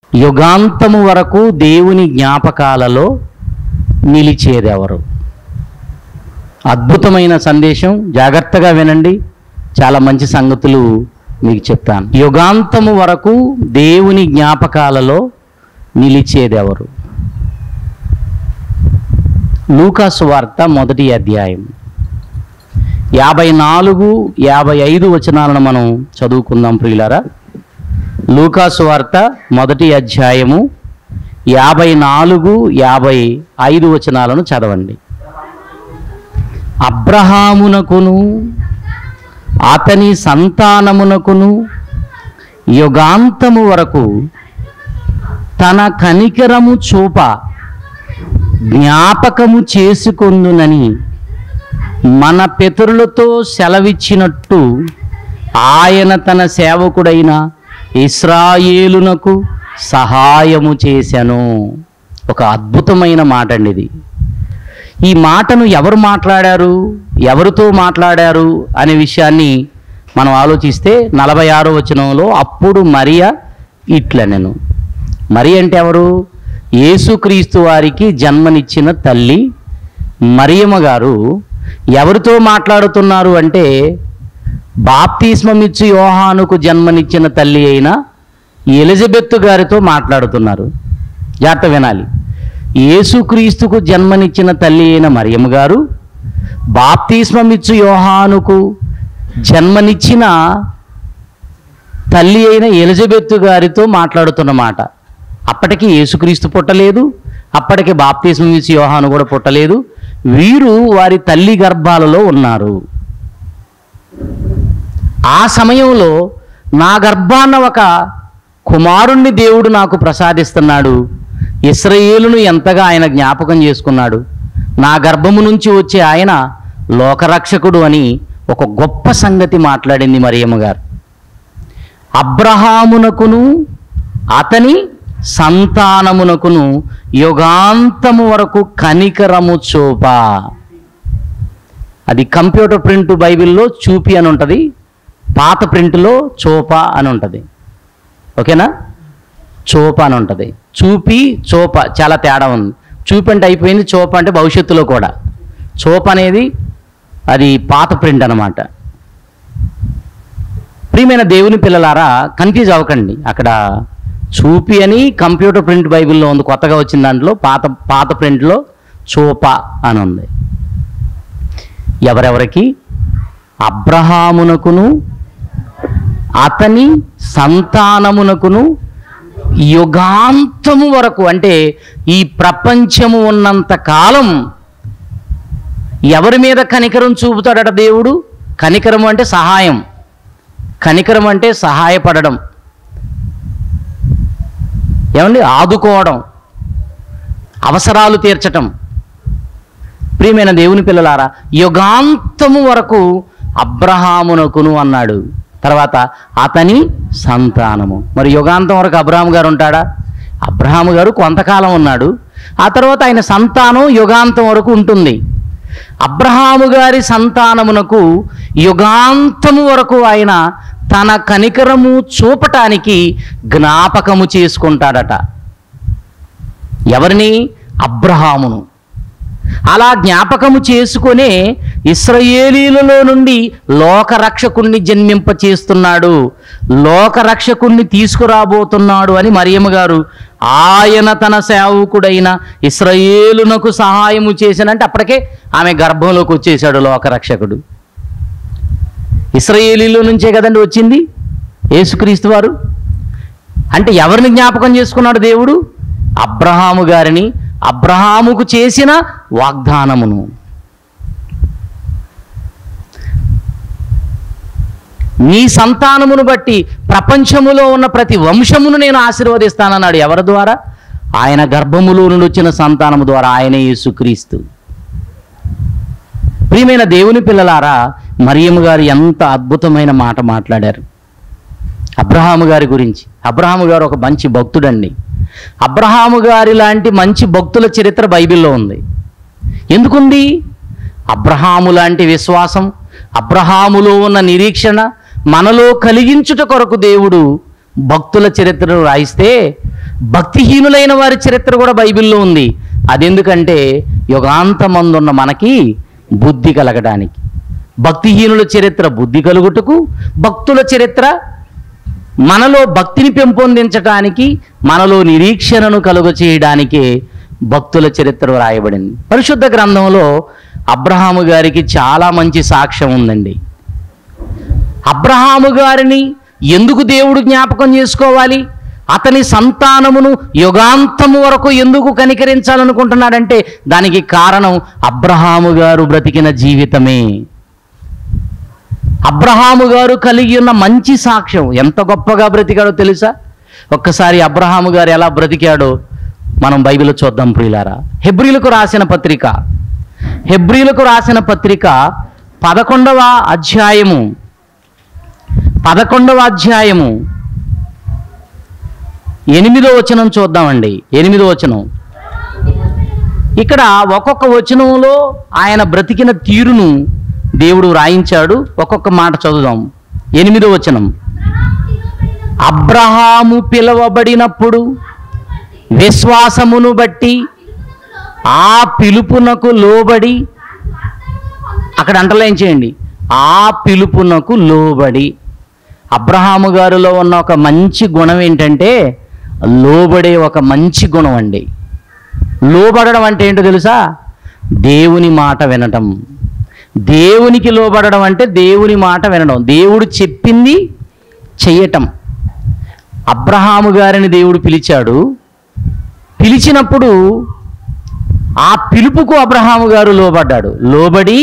యుగాంతము వరకు దేవుని జ్ఞాపకాలలో నిలిచేదెవరు అద్భుతమైన సందేశం జాగ్రత్తగా వినండి చాలా మంచి సంగతులు మీకు చెప్తాను యుగాంతము వరకు దేవుని జ్ఞాపకాలలో నిలిచేదెవరు లూకాసు వార్త మొదటి అధ్యాయం యాభై నాలుగు యాభై ఐదు వచనాలను మనం చదువుకుందాం ప్రియులారా లూకాసు వార్త మొదటి అధ్యాయము యాభై నాలుగు యాభై ఐదు వచనాలను చదవండి అబ్రహామునకును అతని సంతానమునకును యుగాంతము వరకు తన కనికరము చూప జ్ఞాపకము చేసుకొందునని మన పితరులతో సెలవిచ్చినట్టు ఆయన తన సేవకుడైన ఇస్రాయేలునకు సహాయము చేశాను ఒక అద్భుతమైన మాట అండి ఇది ఈ మాటను ఎవరు మాట్లాడారు ఎవరితో మాట్లాడారు అనే విషయాన్ని మనం ఆలోచిస్తే నలభై ఆరో వచనంలో అప్పుడు మరియా ఇట్ల నేను మరి అంటే ఎవరు యేసుక్రీస్తు వారికి జన్మనిచ్చిన తల్లి మరియమ్మ గారు ఎవరితో మాట్లాడుతున్నారు అంటే బాప్తిస్మమిచ్చి యోహానుకు జన్మనిచ్చిన తల్లి అయిన ఎలిజబెత్ గారితో మాట్లాడుతున్నారు జాగ్రత్త వినాలి యేసుక్రీస్తుకు జన్మనిచ్చిన తల్లి అయిన మరియమ్మ గారు బాప్తిస్మమిచ్చు యోహానుకు జన్మనిచ్చిన తల్లి అయిన ఎలిజబెత్ గారితో మాట్లాడుతున్న మాట అప్పటికి యేసుక్రీస్తు పుట్టలేదు అప్పటికి బాప్తిస్మం ఇచ్చి యోహాను కూడా పుట్టలేదు వీరు వారి తల్లి గర్భాలలో ఉన్నారు ఆ సమయంలో నా గర్భాన్న ఒక కుమారుణ్ణి దేవుడు నాకు ప్రసాదిస్తున్నాడు ఇస్రయేలును ఎంతగా ఆయన జ్ఞాపకం చేసుకున్నాడు నా గర్భము నుంచి వచ్చే ఆయన లోకరక్షకుడు అని ఒక గొప్ప సంగతి మాట్లాడింది మరియమ్మ గారు అబ్రహామునకును అతని సంతానమునకును యుగాంతము వరకు కనికరము చూపా అది కంప్యూటర్ ప్రింట్ బైబిల్లో చూపి అని ఉంటుంది పాత ప్రింట్లో చోప అని ఉంటుంది ఓకేనా చోప అని ఉంటుంది చూపి చోప చాలా తేడా ఉంది చూపి అంటే అయిపోయింది చోప అంటే భవిష్యత్తులో కూడా చోప అనేది అది పాత ప్రింట్ అన్నమాట ప్రియమైన దేవుని పిల్లలారా కన్ఫ్యూజ్ అవ్వకండి అక్కడ చూపి అని కంప్యూటర్ ప్రింట్ బైబిల్లో ఉంది కొత్తగా వచ్చిన దాంట్లో పాత పాత ప్రింట్లో చోప అని ఉంది ఎవరెవరికి అబ్రహామునకును అతని సంతానమునకును యుగాంతము వరకు అంటే ఈ ప్రపంచము ఉన్నంత కాలం ఎవరి మీద కనికరం చూపుతాడట దేవుడు కనికరం అంటే సహాయం కనికరం అంటే సహాయపడడం ఏమండి ఆదుకోవడం అవసరాలు తీర్చటం ప్రియమైన దేవుని పిల్లలారా యుగాంతము వరకు అబ్రహామునకును అన్నాడు తర్వాత అతని సంతానము మరి యుగాంతం వరకు అబ్రహాము గారు ఉంటాడా అబ్రహాము గారు కొంతకాలం ఉన్నాడు ఆ తర్వాత ఆయన సంతానం యుగాంతం వరకు ఉంటుంది అబ్రహాము గారి సంతానమునకు యుగాంతము వరకు ఆయన తన కనికరము చూపటానికి జ్ఞాపకము చేసుకుంటాడట ఎవరిని అబ్రహామును అలా జ్ఞాపకము చేసుకునే ఇస్రయేలీలలో నుండి లోకరక్షకుణ్ణి జన్మింప చేస్తున్నాడు లోకరక్షకుణ్ణి తీసుకురాబోతున్నాడు అని మరియమ్మ గారు ఆయన తన సేవకుడైన ఇస్రయేలునకు సహాయము చేసినంటే అప్పటికే ఆమె గర్భంలోకి వచ్చేసాడు లోకరక్షకుడు ఇస్రయేలీలో నుంచే కదండి వచ్చింది యేసుక్రీస్తు వారు అంటే ఎవరిని జ్ఞాపకం చేసుకున్నాడు దేవుడు అబ్రహాము గారిని అబ్రహాముకు చేసిన వాగ్దానమును నీ సంతానమును బట్టి ప్రపంచములో ఉన్న ప్రతి వంశమును నేను ఆశీర్వదిస్తానన్నాడు ఎవరి ద్వారా ఆయన గర్భములో నుండి వచ్చిన సంతానము ద్వారా ఆయనే యేసుక్రీస్తు ప్రియమైన దేవుని పిల్లలారా మరియమ్మ గారు ఎంత అద్భుతమైన మాట మాట్లాడారు అబ్రహాము గారి గురించి అబ్రహాము గారు ఒక మంచి భక్తుడండి అబ్రహాము గారి లాంటి మంచి భక్తుల చరిత్ర బైబిల్లో ఉంది ఎందుకుంది అబ్రహాము లాంటి విశ్వాసం అబ్రహాములో ఉన్న నిరీక్షణ మనలో కలిగించుట కొరకు దేవుడు భక్తుల చరిత్రను రాయిస్తే భక్తిహీనులైన వారి చరిత్ర కూడా బైబిల్లో ఉంది అదెందుకంటే యుగాంతమందున్న మనకి బుద్ధి కలగడానికి భక్తిహీనుల చరిత్ర బుద్ధి కలుగుటకు భక్తుల చరిత్ర మనలో భక్తిని పెంపొందించటానికి మనలో నిరీక్షణను కలుగ చేయడానికే భక్తుల చరిత్ర రాయబడింది పరిశుద్ధ గ్రంథంలో అబ్రహాము గారికి చాలా మంచి సాక్ష్యం ఉందండి అబ్రహాము గారిని ఎందుకు దేవుడు జ్ఞాపకం చేసుకోవాలి అతని సంతానమును యుగాంతము వరకు ఎందుకు కనికరించాలనుకుంటున్నాడంటే దానికి కారణం అబ్రహాము గారు బ్రతికిన జీవితమే అబ్రహాము గారు కలిగి ఉన్న మంచి సాక్ష్యం ఎంత గొప్పగా బ్రతికాడో తెలుసా ఒక్కసారి అబ్రహాము గారు ఎలా బ్రతికాడో మనం బైబిల్ చూద్దాం ప్రియులారా హెబ్రిలకు రాసిన పత్రిక హెబ్రిలకు రాసిన పత్రిక పదకొండవ అధ్యాయము పదకొండవ అధ్యాయము ఎనిమిదో వచనం చూద్దామండి ఎనిమిదో వచనం ఇక్కడ ఒక్కొక్క వచనంలో ఆయన బ్రతికిన తీరును దేవుడు రాయించాడు ఒక్కొక్క మాట చదువుదాం ఎనిమిదో వచనం అబ్రహాము పిలువబడినప్పుడు విశ్వాసమును బట్టి ఆ పిలుపునకు లోబడి అక్కడ అంటర్లైన్ చేయండి ఆ పిలుపునకు లోబడి అబ్రహాము గారిలో ఉన్న ఒక మంచి గుణం ఏంటంటే లోబడే ఒక మంచి గుణం అండి లోబడడం అంటే ఏంటో తెలుసా దేవుని మాట వినటం దేవునికి లోబడడం అంటే దేవుని మాట వినడం దేవుడు చెప్పింది చెయ్యటం అబ్రహాము గారిని దేవుడు పిలిచాడు పిలిచినప్పుడు ఆ పిలుపుకు అబ్రహాము గారు లోబడ్డాడు లోబడి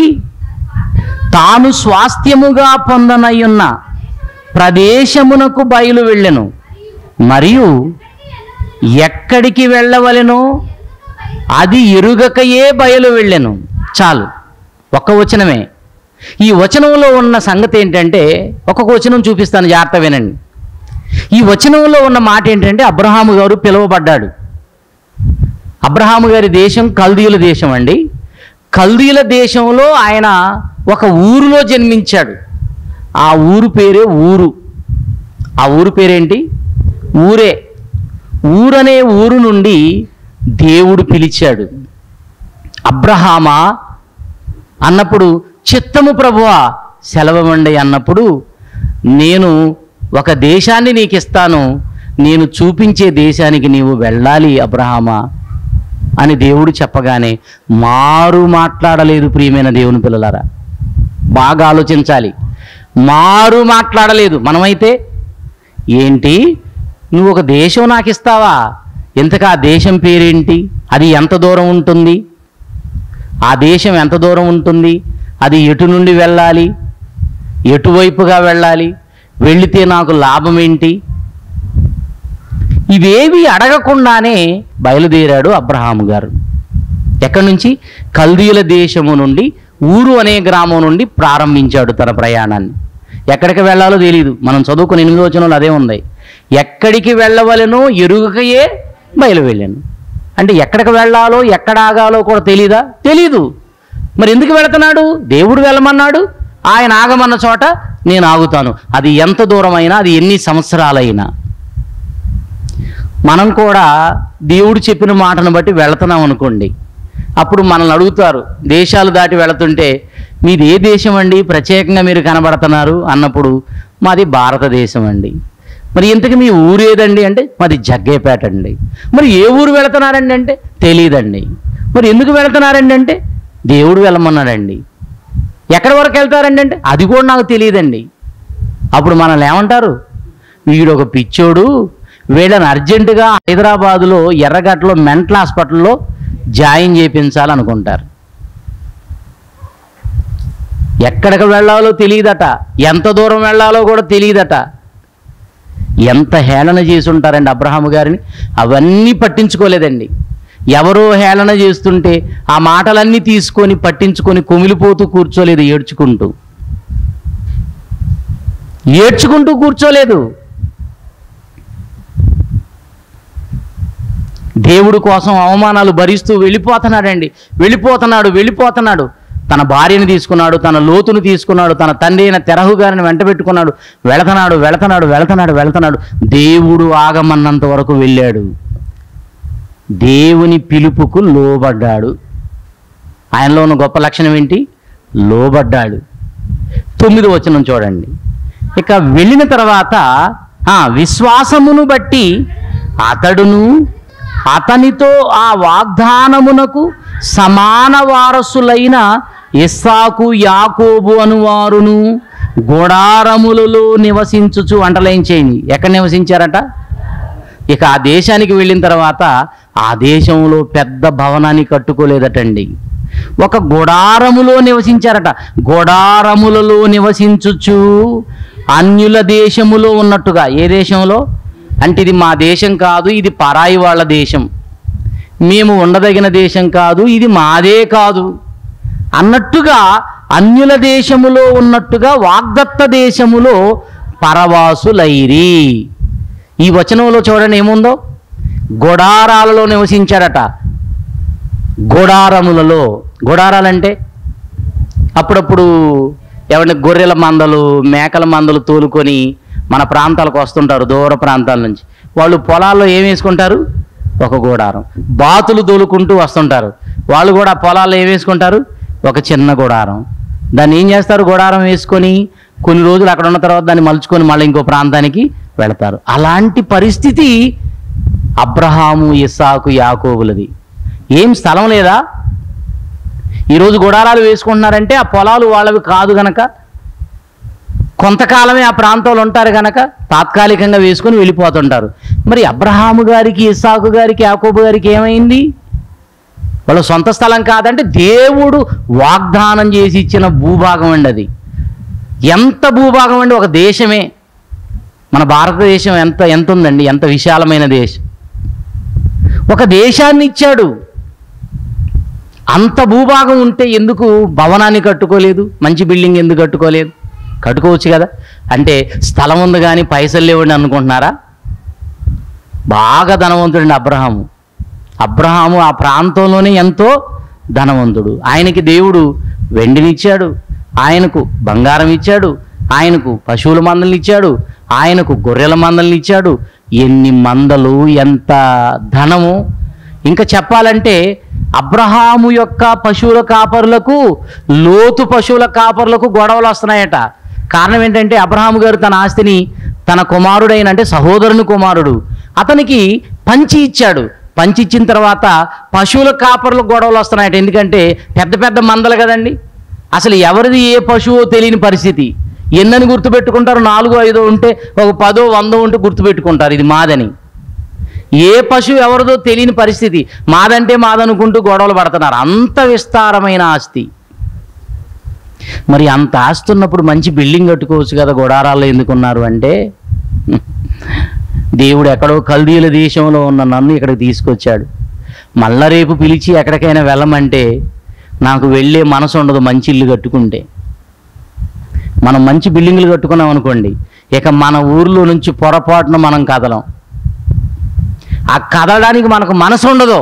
తాను స్వాస్థ్యముగా పొందనయ్యున్న ప్రదేశమునకు బయలు వెళ్ళెను మరియు ఎక్కడికి వెళ్ళవలెనో అది ఎరుగకయే బయలు వెళ్ళెను చాలు ఒక్క వచనమే ఈ వచనంలో ఉన్న సంగతి ఏంటంటే ఒక్కొక్క వచనం చూపిస్తాను జాగ్రత్త వినండి ఈ వచనంలో ఉన్న మాట ఏంటంటే అబ్రహాము గారు పిలువబడ్డాడు అబ్రహాము గారి దేశం కల్దీయుల దేశం అండి కల్దీయుల దేశంలో ఆయన ఒక ఊరులో జన్మించాడు ఆ ఊరు పేరే ఊరు ఆ ఊరు పేరేంటి ఊరే ఊరనే ఊరు నుండి దేవుడు పిలిచాడు అబ్రహామా అన్నప్పుడు చిత్తము ప్రభువా సెలవమండి అన్నప్పుడు నేను ఒక దేశాన్ని నీకు ఇస్తాను నేను చూపించే దేశానికి నీవు వెళ్ళాలి అబ్రహామా అని దేవుడు చెప్పగానే మారు మాట్లాడలేదు ప్రియమైన దేవుని పిల్లలారా బాగా ఆలోచించాలి మారు మాట్లాడలేదు మనమైతే ఏంటి నువ్వు ఒక దేశం నాకు ఇస్తావా ఇంతకు ఆ దేశం పేరేంటి అది ఎంత దూరం ఉంటుంది ఆ దేశం ఎంత దూరం ఉంటుంది అది ఎటు నుండి వెళ్ళాలి ఎటువైపుగా వెళ్ళాలి వెళితే నాకు లాభం ఏంటి ఇవేవి అడగకుండానే బయలుదేరాడు అబ్రహాము గారు ఎక్కడి నుంచి కల్దీయుల దేశము నుండి ఊరు అనే గ్రామం నుండి ప్రారంభించాడు తన ప్రయాణాన్ని ఎక్కడికి వెళ్ళాలో తెలియదు మనం చదువుకుని ఎనిమిది వచనంలో అదే ఉంది ఎక్కడికి వెళ్ళవలెనో ఎరుగకయే బయలు వెళ్ళాను అంటే ఎక్కడికి వెళ్ళాలో ఎక్కడ ఆగాలో కూడా తెలీదా తెలీదు మరి ఎందుకు వెళుతున్నాడు దేవుడు వెళ్ళమన్నాడు ఆయన ఆగమన్న చోట నేను ఆగుతాను అది ఎంత దూరమైనా అది ఎన్ని సంవత్సరాలైనా మనం కూడా దేవుడు చెప్పిన మాటను బట్టి వెళుతున్నాం అనుకోండి అప్పుడు మనల్ని అడుగుతారు దేశాలు దాటి వెళుతుంటే మీది ఏ దేశం అండి ప్రత్యేకంగా మీరు కనబడుతున్నారు అన్నప్పుడు మాది భారతదేశం అండి మరి ఇంతకు మీ ఊరు ఏదండి అంటే మాది జగ్గేపేట అండి మరి ఏ ఊరు వెళుతున్నారండి అంటే తెలియదండి మరి ఎందుకు వెళుతున్నారండి అంటే దేవుడు వెళ్ళమన్నాడండి ఎక్కడి వరకు వెళ్తారండి అంటే అది కూడా నాకు తెలియదండి అప్పుడు మనల్ని ఏమంటారు వీడు ఒక పిచ్చోడు వీళ్ళని అర్జెంటుగా హైదరాబాదులో ఎర్రగట్లో మెంటల్ హాస్పిటల్లో జాయిన్ చేయించాలనుకుంటారు ఎక్కడికి వెళ్ళాలో తెలియదట ఎంత దూరం వెళ్ళాలో కూడా తెలియదట ఎంత హేళన చేసి ఉంటారండి అబ్రహాము గారిని అవన్నీ పట్టించుకోలేదండి ఎవరో హేళన చేస్తుంటే ఆ మాటలన్నీ తీసుకొని పట్టించుకొని కొమిలిపోతూ కూర్చోలేదు ఏడ్చుకుంటూ ఏడ్చుకుంటూ కూర్చోలేదు దేవుడు కోసం అవమానాలు భరిస్తూ వెళ్ళిపోతున్నాడండి వెళ్ళిపోతున్నాడు వెళ్ళిపోతున్నాడు తన భార్యని తీసుకున్నాడు తన లోతును తీసుకున్నాడు తన తండ్రి అయిన తెరహు గారిని వెంట పెట్టుకున్నాడు వెళతనాడు వెళతనాడు వెళతనాడు వెళతనాడు దేవుడు ఆగమన్నంత వరకు వెళ్ళాడు దేవుని పిలుపుకు లోబడ్డాడు ఆయనలో ఉన్న గొప్ప లక్షణం ఏంటి లోబడ్డాడు తొమ్మిది వచనం చూడండి ఇక వెళ్ళిన తర్వాత ఆ విశ్వాసమును బట్టి అతడును అతనితో ఆ వాగ్దానమునకు సమాన వారసులైన ఇస్సాకు యాకోబు అనువారును గుడారములలో నివసించుచు అంటలేంచేయండి ఎక్కడ నివసించారట ఇక ఆ దేశానికి వెళ్ళిన తర్వాత ఆ దేశంలో పెద్ద భవనాన్ని కట్టుకోలేదటండి ఒక గుడారములో నివసించారట గుడారములలో నివసించుచు అన్యుల దేశములో ఉన్నట్టుగా ఏ దేశంలో అంటే ఇది మా దేశం కాదు ఇది పరాయి వాళ్ళ దేశం మేము ఉండదగిన దేశం కాదు ఇది మాదే కాదు అన్నట్టుగా అన్యుల దేశములో ఉన్నట్టుగా వాగ్దత్త దేశములో పరవాసులైరి ఈ వచనంలో చూడండి ఏముందో గొడారాలలో నివసించారట గొడారములలో గొడారాలంటే అప్పుడప్పుడు ఎవరిని గొర్రెల మందలు మేకల మందలు తోలుకొని మన ప్రాంతాలకు వస్తుంటారు దూర ప్రాంతాల నుంచి వాళ్ళు పొలాల్లో ఏం వేసుకుంటారు ఒక గోడారం బాతులు తోలుకుంటూ వస్తుంటారు వాళ్ళు కూడా పొలాల్లో ఏం వేసుకుంటారు ఒక చిన్న గుడారం దాన్ని ఏం చేస్తారు గుడారం వేసుకొని కొన్ని రోజులు అక్కడ ఉన్న తర్వాత దాన్ని మలుచుకొని మళ్ళీ ఇంకో ప్రాంతానికి వెళతారు అలాంటి పరిస్థితి అబ్రహాము ఇస్సాకు యాకోబులది ఏం స్థలం లేదా ఈరోజు గుడారాలు వేసుకుంటున్నారంటే ఆ పొలాలు వాళ్ళవి కాదు గనక కొంతకాలమే ఆ ప్రాంతంలో ఉంటారు గనక తాత్కాలికంగా వేసుకొని వెళ్ళిపోతుంటారు మరి అబ్రహాము గారికి ఇస్సాకు గారికి యాకోబు గారికి ఏమైంది వాళ్ళ సొంత స్థలం కాదంటే దేవుడు వాగ్దానం చేసి ఇచ్చిన భూభాగం అండి అది ఎంత భూభాగం అండి ఒక దేశమే మన భారతదేశం ఎంత ఎంత ఉందండి ఎంత విశాలమైన దేశం ఒక దేశాన్ని ఇచ్చాడు అంత భూభాగం ఉంటే ఎందుకు భవనాన్ని కట్టుకోలేదు మంచి బిల్డింగ్ ఎందుకు కట్టుకోలేదు కట్టుకోవచ్చు కదా అంటే స్థలం ఉంది కానీ పైసలు లేవండి అనుకుంటున్నారా బాగా ధనవంతుడండి అబ్రహాము అబ్రహాము ఆ ప్రాంతంలోనే ఎంతో ధనవంతుడు ఆయనకి దేవుడు వెండినిచ్చాడు ఆయనకు బంగారం ఇచ్చాడు ఆయనకు పశువుల మందల్ని ఇచ్చాడు ఆయనకు గొర్రెల మందల్ని ఇచ్చాడు ఎన్ని మందలు ఎంత ధనము ఇంకా చెప్పాలంటే అబ్రహాము యొక్క పశువుల కాపరులకు లోతు పశువుల కాపరులకు గొడవలు వస్తున్నాయట కారణం ఏంటంటే అబ్రహాము గారు తన ఆస్తిని తన కుమారుడైన అంటే సహోదరుని కుమారుడు అతనికి పంచి ఇచ్చాడు పంచి ఇచ్చిన తర్వాత పశువుల కాపరులకు గొడవలు వస్తున్నాయట ఎందుకంటే పెద్ద పెద్ద మందలు కదండి అసలు ఎవరిది ఏ పశువో తెలియని పరిస్థితి ఎన్నని గుర్తుపెట్టుకుంటారు నాలుగో ఐదో ఉంటే ఒక పదో వందో ఉంటే గుర్తుపెట్టుకుంటారు ఇది మాదని ఏ పశువు ఎవరిదో తెలియని పరిస్థితి మాదంటే మాదనుకుంటూ గొడవలు పడుతున్నారు అంత విస్తారమైన ఆస్తి మరి అంత ఆస్తి ఉన్నప్పుడు మంచి బిల్డింగ్ కట్టుకోవచ్చు కదా గుడారాల్లో ఎందుకున్నారు అంటే దేవుడు ఎక్కడో కల్దీల దేశంలో ఉన్న నన్ను ఇక్కడికి తీసుకొచ్చాడు మళ్ళా రేపు పిలిచి ఎక్కడికైనా వెళ్ళమంటే నాకు వెళ్ళే మనసు ఉండదు మంచి ఇల్లు కట్టుకుంటే మనం మంచి బిల్డింగ్లు కట్టుకున్నాం అనుకోండి ఇక మన ఊర్లో నుంచి పొరపాటున మనం కదలం ఆ కదలడానికి మనకు మనసు ఉండదు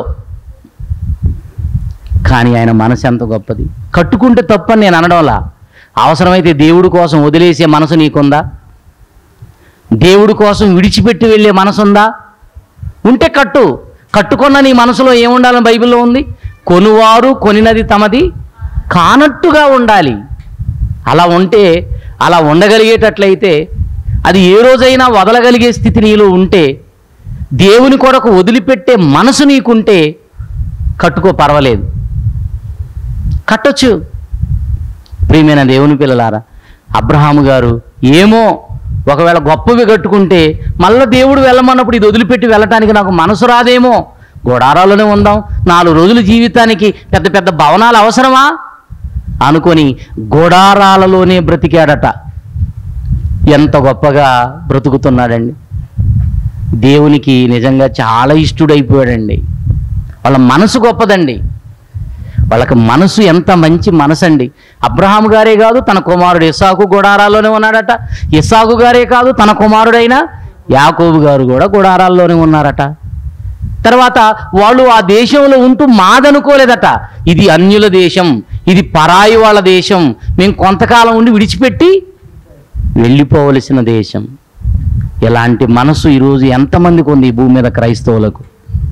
కానీ ఆయన మనసు ఎంత గొప్పది కట్టుకుంటే తప్పని నేను అనడంలా అవసరమైతే దేవుడి కోసం వదిలేసే మనసు నీకుందా దేవుడి కోసం విడిచిపెట్టి వెళ్ళే మనసు ఉందా ఉంటే కట్టు కట్టుకున్న నీ మనసులో ఏముండాలని బైబిల్లో ఉంది కొనువారు కొనినది తమది కానట్టుగా ఉండాలి అలా ఉంటే అలా ఉండగలిగేటట్లయితే అది ఏ రోజైనా వదలగలిగే స్థితి నీలో ఉంటే దేవుని కొరకు వదిలిపెట్టే మనసు నీకుంటే కట్టుకో పర్వాలేదు కట్టొచ్చు ప్రియమైన దేవుని పిల్లలారా అబ్రహాము గారు ఏమో ఒకవేళ గొప్పవి కట్టుకుంటే మళ్ళీ దేవుడు వెళ్ళమన్నప్పుడు ఇది వదిలిపెట్టి వెళ్ళటానికి నాకు మనసు రాదేమో గుడారాల్లోనే ఉందాం నాలుగు రోజుల జీవితానికి పెద్ద పెద్ద భవనాలు అవసరమా అనుకొని గుడారాలలోనే బ్రతికాడట ఎంత గొప్పగా బ్రతుకుతున్నాడండి దేవునికి నిజంగా చాలా ఇష్టుడైపోయాడండి వాళ్ళ మనసు గొప్పదండి వాళ్ళకి మనసు ఎంత మంచి మనసు అండి అబ్రహాం గారే కాదు తన కుమారుడు ఇసాకు గుడారాల్లోనే ఉన్నాడట ఇసాకు గారే కాదు తన కుమారుడైన యాకోబు గారు కూడా గుడారాల్లోనే ఉన్నారట తర్వాత వాళ్ళు ఆ దేశంలో ఉంటూ మాదనుకోలేదట ఇది అన్యుల దేశం ఇది పరాయి వాళ్ళ దేశం మేము కొంతకాలం ఉండి విడిచిపెట్టి వెళ్ళిపోవలసిన దేశం ఇలాంటి మనసు ఈరోజు ఎంతమందికి ఉంది ఈ భూమి మీద క్రైస్తవులకు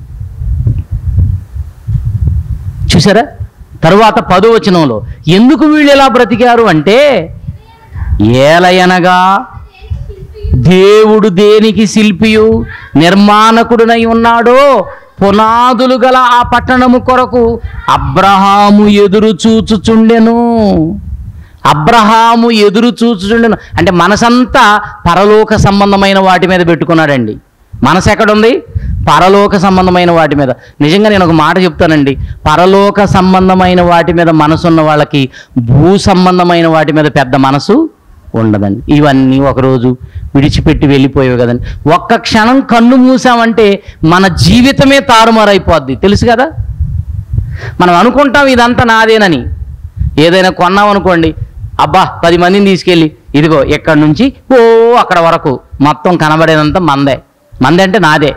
చూసారా తరువాత పదో వచనంలో ఎందుకు వీళ్ళు ఇలా బ్రతికారు అంటే ఏలయనగా దేవుడు దేనికి శిల్పియు నిర్మాణకుడునై ఉన్నాడో పునాదులు గల ఆ పట్టణము కొరకు అబ్రహాము ఎదురు చూచుచుండెను అబ్రహాము ఎదురు చూచుచుండెను అంటే మనసంతా పరలోక సంబంధమైన వాటి మీద పెట్టుకున్నాడండి మనసు ఎక్కడుంది పరలోక సంబంధమైన వాటి మీద నిజంగా నేను ఒక మాట చెప్తానండి పరలోక సంబంధమైన వాటి మీద మనసు ఉన్న వాళ్ళకి భూ సంబంధమైన వాటి మీద పెద్ద మనసు ఉండదండి ఇవన్నీ ఒకరోజు విడిచిపెట్టి వెళ్ళిపోయేవి కదండి ఒక్క క్షణం కన్ను మూసామంటే మన జీవితమే తారుమారైపోద్ది తెలుసు కదా మనం అనుకుంటాం ఇదంతా నాదేనని ఏదైనా కొన్నాం అనుకోండి అబ్బా పది మందిని తీసుకెళ్ళి ఇదిగో ఎక్కడి నుంచి ఓ అక్కడ వరకు మొత్తం కనబడేదంతా మందే మందే అంటే నాదే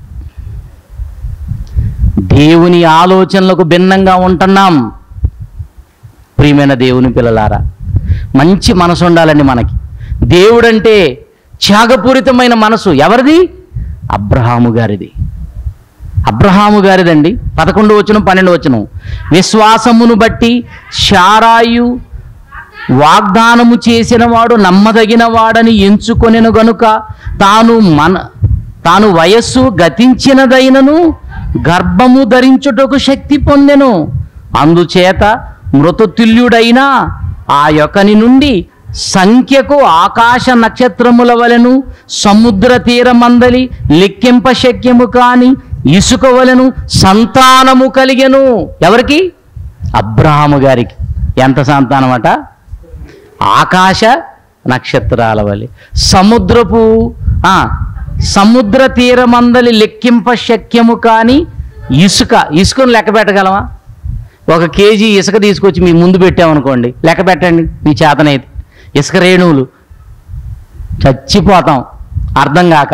దేవుని ఆలోచనలకు భిన్నంగా ఉంటున్నాం ప్రియమైన దేవుని పిల్లలారా మంచి మనసు ఉండాలండి మనకి దేవుడంటే త్యాగపూరితమైన మనసు ఎవరిది అబ్రహాము గారిది అబ్రహాము గారిదండి పదకొండు వచనం పన్నెండు వచనం విశ్వాసమును బట్టి షారాయు వాగ్దానము చేసిన వాడు నమ్మదగిన వాడని ఎంచుకొనెను గనుక తాను మన తాను వయస్సు గతించినదైనను గర్భము ధరించుటకు శక్తి పొందెను అందుచేత మృతతుల్యుడైన ఆ యొక్కని నుండి సంఖ్యకు ఆకాశ నక్షత్రముల వలెను సముద్ర తీరమందలి లెక్కింప శక్యము కాని ఇసుక వలెను సంతానము కలిగెను ఎవరికి అబ్రహాము గారికి ఎంత సంతానం అట ఆకాశ నక్షత్రాల వలె సముద్రపు ఆ, సముద్ర తీరమందలి లెక్కింప శక్యము కాని ఇసుక ఇసుకను లెక్క పెట్టగలమా ఒక కేజీ ఇసుక తీసుకొచ్చి మీ ముందు పెట్టామనుకోండి లెక్క పెట్టండి మీ చేతనైతే ఇసుక రేణువులు చచ్చిపోతాం అర్థం కాక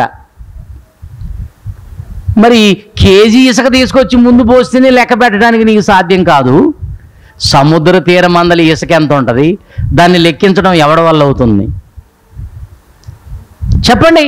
మరి కేజీ ఇసుక తీసుకొచ్చి ముందు పోస్తేనే లెక్క పెట్టడానికి నీకు సాధ్యం కాదు సముద్ర తీరం మందలి ఇసుక ఎంత ఉంటుంది దాన్ని లెక్కించడం ఎవడి వల్ల అవుతుంది చెప్పండి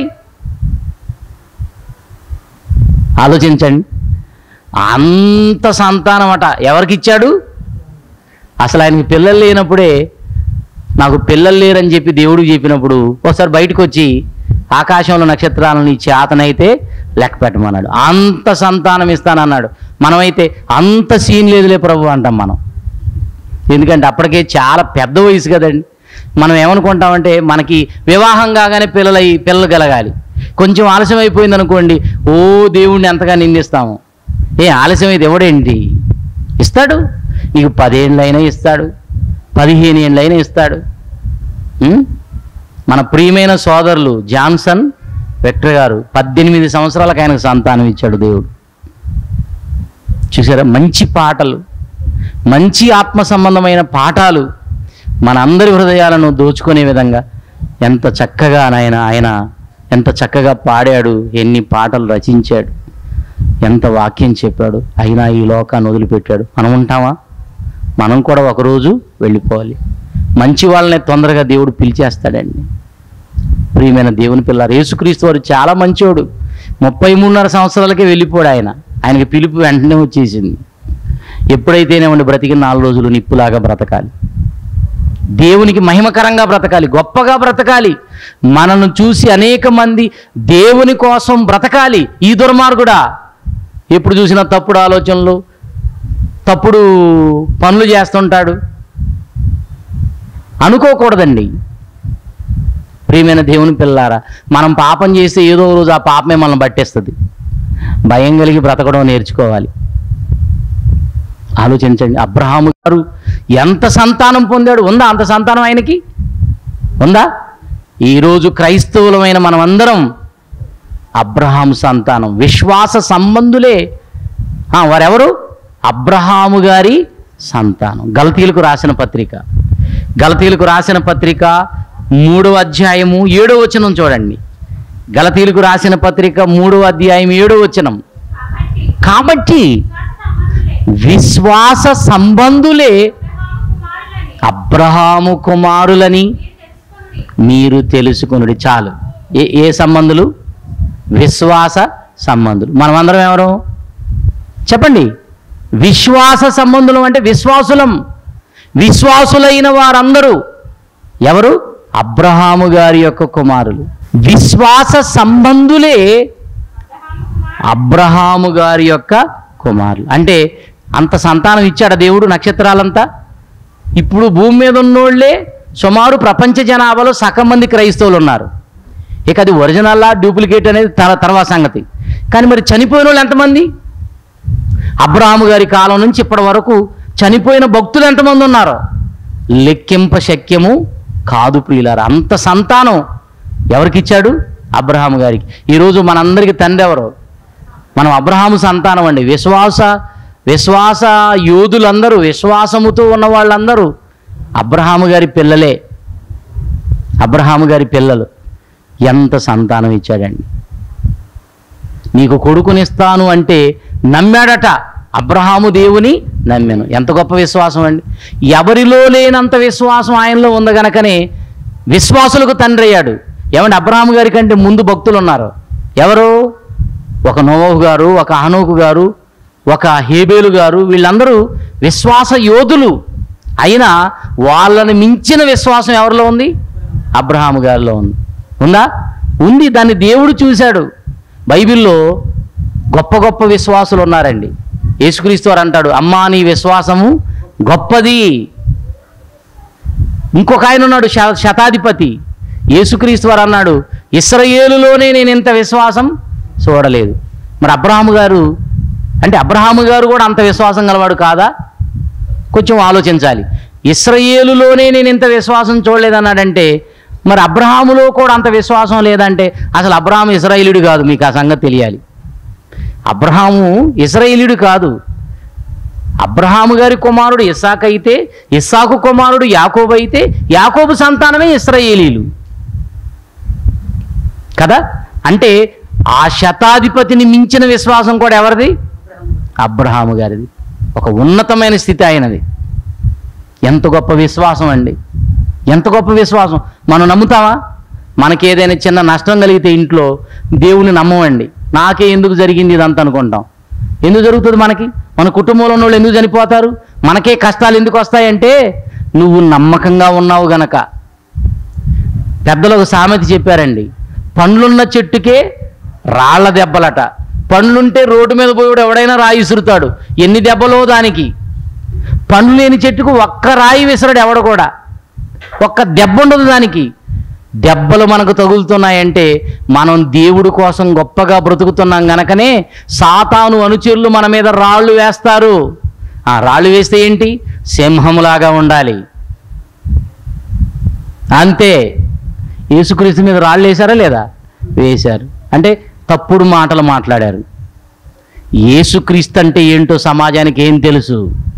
ఆలోచించండి అంత సంతానం అట ఎవరికి ఇచ్చాడు అసలు ఆయనకి పిల్లలు లేనప్పుడే నాకు పిల్లలు లేరని చెప్పి దేవుడు చెప్పినప్పుడు ఒకసారి బయటకు వచ్చి ఆకాశంలో నక్షత్రాలను ఇచ్చి అతనైతే లెక్క పెట్టమన్నాడు అంత సంతానం ఇస్తానన్నాడు మనమైతే అంత సీన్ లేదులే ప్రభు అంటాం మనం ఎందుకంటే అప్పటికే చాలా పెద్ద వయసు కదండి మనం ఏమనుకుంటామంటే మనకి వివాహం కాగానే పిల్లలై పిల్లలు కలగాలి కొంచెం ఆలస్యం అయిపోయింది అనుకోండి ఓ దేవుణ్ణి ఎంతగా నిందిస్తాము ఏ ఆలస్యం అయితే ఎవడేంటి ఇస్తాడు నీకు పదేళ్ళైనా ఇస్తాడు పదిహేను ఏళ్ళైనా ఇస్తాడు ఉం? మన ప్రియమైన సోదరులు జాన్సన్ వెక్టర్ గారు పద్దెనిమిది సంవత్సరాలకు ఆయనకు సంతానం ఇచ్చాడు దేవుడు చూసారా మంచి పాటలు మంచి ఆత్మ సంబంధమైన పాఠాలు మన అందరి హృదయాలను దోచుకునే విధంగా ఎంత చక్కగా ఆయన ఆయన ఎంత చక్కగా పాడాడు ఎన్ని పాటలు రచించాడు ఎంత వాక్యం చెప్పాడు అయినా ఈ లోకాన్ని వదిలిపెట్టాడు మనం ఉంటామా మనం కూడా ఒకరోజు వెళ్ళిపోవాలి మంచి వాళ్ళని తొందరగా దేవుడు పిలిచేస్తాడండి ప్రియమైన దేవుని పిల్లారు యేసుక్రీస్తు వారు చాలా మంచోడు ముప్పై మూడున్నర సంవత్సరాలకే వెళ్ళిపోయాడు ఆయన ఆయనకి పిలుపు వెంటనే వచ్చేసింది ఎప్పుడైతేనేమండి బ్రతికిన నాలుగు రోజులు నిప్పులాగా బ్రతకాలి దేవునికి మహిమకరంగా బ్రతకాలి గొప్పగా బ్రతకాలి మనను చూసి అనేక మంది దేవుని కోసం బ్రతకాలి ఈ దుర్మార్గుడా ఎప్పుడు చూసినా తప్పుడు ఆలోచనలు తప్పుడు పనులు చేస్తుంటాడు అనుకోకూడదండి ప్రియమైన దేవుని పిల్లారా మనం పాపం చేస్తే ఏదో ఒక రోజు ఆ పాపమే మనల్ని పట్టేస్తుంది భయం కలిగి బ్రతకడం నేర్చుకోవాలి ఆలోచించండి అబ్రహాము గారు ఎంత సంతానం పొందాడు ఉందా అంత సంతానం ఆయనకి ఉందా ఈరోజు క్రైస్తవులమైన మనమందరం అబ్రహాము సంతానం విశ్వాస సంబంధులే ఆ, వారెవరు అబ్రహాము గారి సంతానం గలతీలకు రాసిన పత్రిక గలతీలకు రాసిన పత్రిక మూడవ అధ్యాయము ఏడో వచనం చూడండి గలతీలకు రాసిన పత్రిక మూడవ అధ్యాయం ఏడో వచనం కాబట్టి విశ్వాస సంబంధులే అబ్రహాము అబ్రహాము కుమారులని కుమారులని మీరు తెలుసుకొనుడి. మీరు తెలుసుకునుడి చాలు ఏ ఏ సంబంధులు విశ్వాస సంబంధులు మనమందరం ఎవరు చెప్పండి విశ్వాస సంబంధులం అంటే విశ్వాసులం విశ్వాసులైన వారందరూ ఎవరు అబ్రహాము గారి యొక్క కుమారులు విశ్వాస సంబంధులే అబ్రహాము గారి యొక్క కుమారులు అంటే అంత సంతానం ఇచ్చాడు దేవుడు నక్షత్రాలంతా ఇప్పుడు భూమి మీద ఉన్నోళ్ళే సుమారు ప్రపంచ జనాభాలో సగం మంది క్రైస్తవులు ఉన్నారు ఇక అది ఒరిజినల్లా డూప్లికేట్ అనేది తర తర్వాత సంగతి కానీ మరి చనిపోయిన వాళ్ళు ఎంతమంది అబ్రహాము గారి కాలం నుంచి ఇప్పటి వరకు చనిపోయిన భక్తులు ఎంతమంది ఉన్నారు లెక్కింప శక్యము కాదు ప్రియులారు అంత సంతానం ఎవరికి ఇచ్చాడు అబ్రహాము గారికి ఈరోజు మనందరికీ తండ్రి ఎవరు మనం అబ్రహాము సంతానం అండి విశ్వాస విశ్వాస యోధులందరూ విశ్వాసముతో ఉన్న వాళ్ళందరూ అబ్రహాము గారి పిల్లలే అబ్రహాము గారి పిల్లలు ఎంత సంతానం ఇచ్చాడండి నీకు కొడుకునిస్తాను అంటే నమ్మాడట అబ్రహాము దేవుని నమ్మాను ఎంత గొప్ప విశ్వాసం అండి ఎవరిలో లేనంత విశ్వాసం ఆయనలో ఉంది గనకనే విశ్వాసులకు తండ్రి అయ్యాడు ఏమంటే అబ్రహాము గారి కంటే ముందు భక్తులు ఉన్నారు ఎవరు ఒక నోవహు గారు ఒక హనోకు గారు ఒక హేబేలు గారు వీళ్ళందరూ విశ్వాస యోధులు అయినా వాళ్ళని మించిన విశ్వాసం ఎవరిలో ఉంది అబ్రహాము గారిలో ఉంది ఉందా ఉంది దాన్ని దేవుడు చూశాడు బైబిల్లో గొప్ప గొప్ప విశ్వాసులు ఉన్నారండి యేసుక్రీస్తు వారు అంటాడు అమ్మా నీ విశ్వాసము గొప్పది ఇంకొక ఆయన ఉన్నాడు శ- శతాధిపతి యేసుక్రీస్తు వారు అన్నాడు ఇస్రయేలులోనే నేను ఇంత విశ్వాసం చూడలేదు మరి అబ్రహాము గారు అంటే అబ్రహాము గారు కూడా అంత విశ్వాసం గలవాడు కాదా కొంచెం ఆలోచించాలి ఇస్రయేలులోనే నేను ఇంత విశ్వాసం చూడలేదన్నాడంటే మరి అబ్రహాములో కూడా అంత విశ్వాసం లేదంటే అసలు అబ్రహాము ఇస్రాయేలుడు కాదు మీకు ఆ సంగతి తెలియాలి అబ్రహాము ఇస్రాయేలుడు కాదు అబ్రహాము గారి కుమారుడు ఇస్సాకు అయితే ఇస్సాకు కుమారుడు యాకోబు అయితే యాకోబు సంతానమే ఇస్రాయేలీలు కదా అంటే ఆ శతాధిపతిని మించిన విశ్వాసం కూడా ఎవరిది అబ్రహాము గారిది ఒక ఉన్నతమైన స్థితి ఆయనది ఎంత గొప్ప విశ్వాసం అండి ఎంత గొప్ప విశ్వాసం మనం నమ్ముతామా మనకి ఏదైనా చిన్న నష్టం కలిగితే ఇంట్లో దేవుని నమ్మమండి నాకే ఎందుకు జరిగింది ఇదంతా అనుకుంటాం ఎందుకు జరుగుతుంది మనకి మన కుటుంబంలో ఉన్న వాళ్ళు ఎందుకు చనిపోతారు మనకే కష్టాలు ఎందుకు వస్తాయంటే నువ్వు నమ్మకంగా ఉన్నావు గనక పెద్దలు ఒక సామెత చెప్పారండి పండ్లున్న చెట్టుకే రాళ్ల దెబ్బలట పండ్లుంటే రోడ్డు మీద పోయాడు ఎవడైనా రాయి విసురుతాడు ఎన్ని దెబ్బలో దానికి పండ్లు లేని చెట్టుకు ఒక్క రాయి విసరడు ఎవడు కూడా ఒక్క దెబ్బ ఉండదు దానికి దెబ్బలు మనకు తగులుతున్నాయంటే మనం దేవుడి కోసం గొప్పగా బ్రతుకుతున్నాం గనకనే సాతాను అనుచరులు మన మీద రాళ్ళు వేస్తారు ఆ రాళ్ళు వేస్తే ఏంటి సింహములాగా ఉండాలి అంతే యేసుక్రీస్తు మీద రాళ్ళు వేశారా లేదా వేశారు అంటే తప్పుడు మాటలు మాట్లాడారు యేసుక్రీస్తు అంటే ఏంటో సమాజానికి ఏం తెలుసు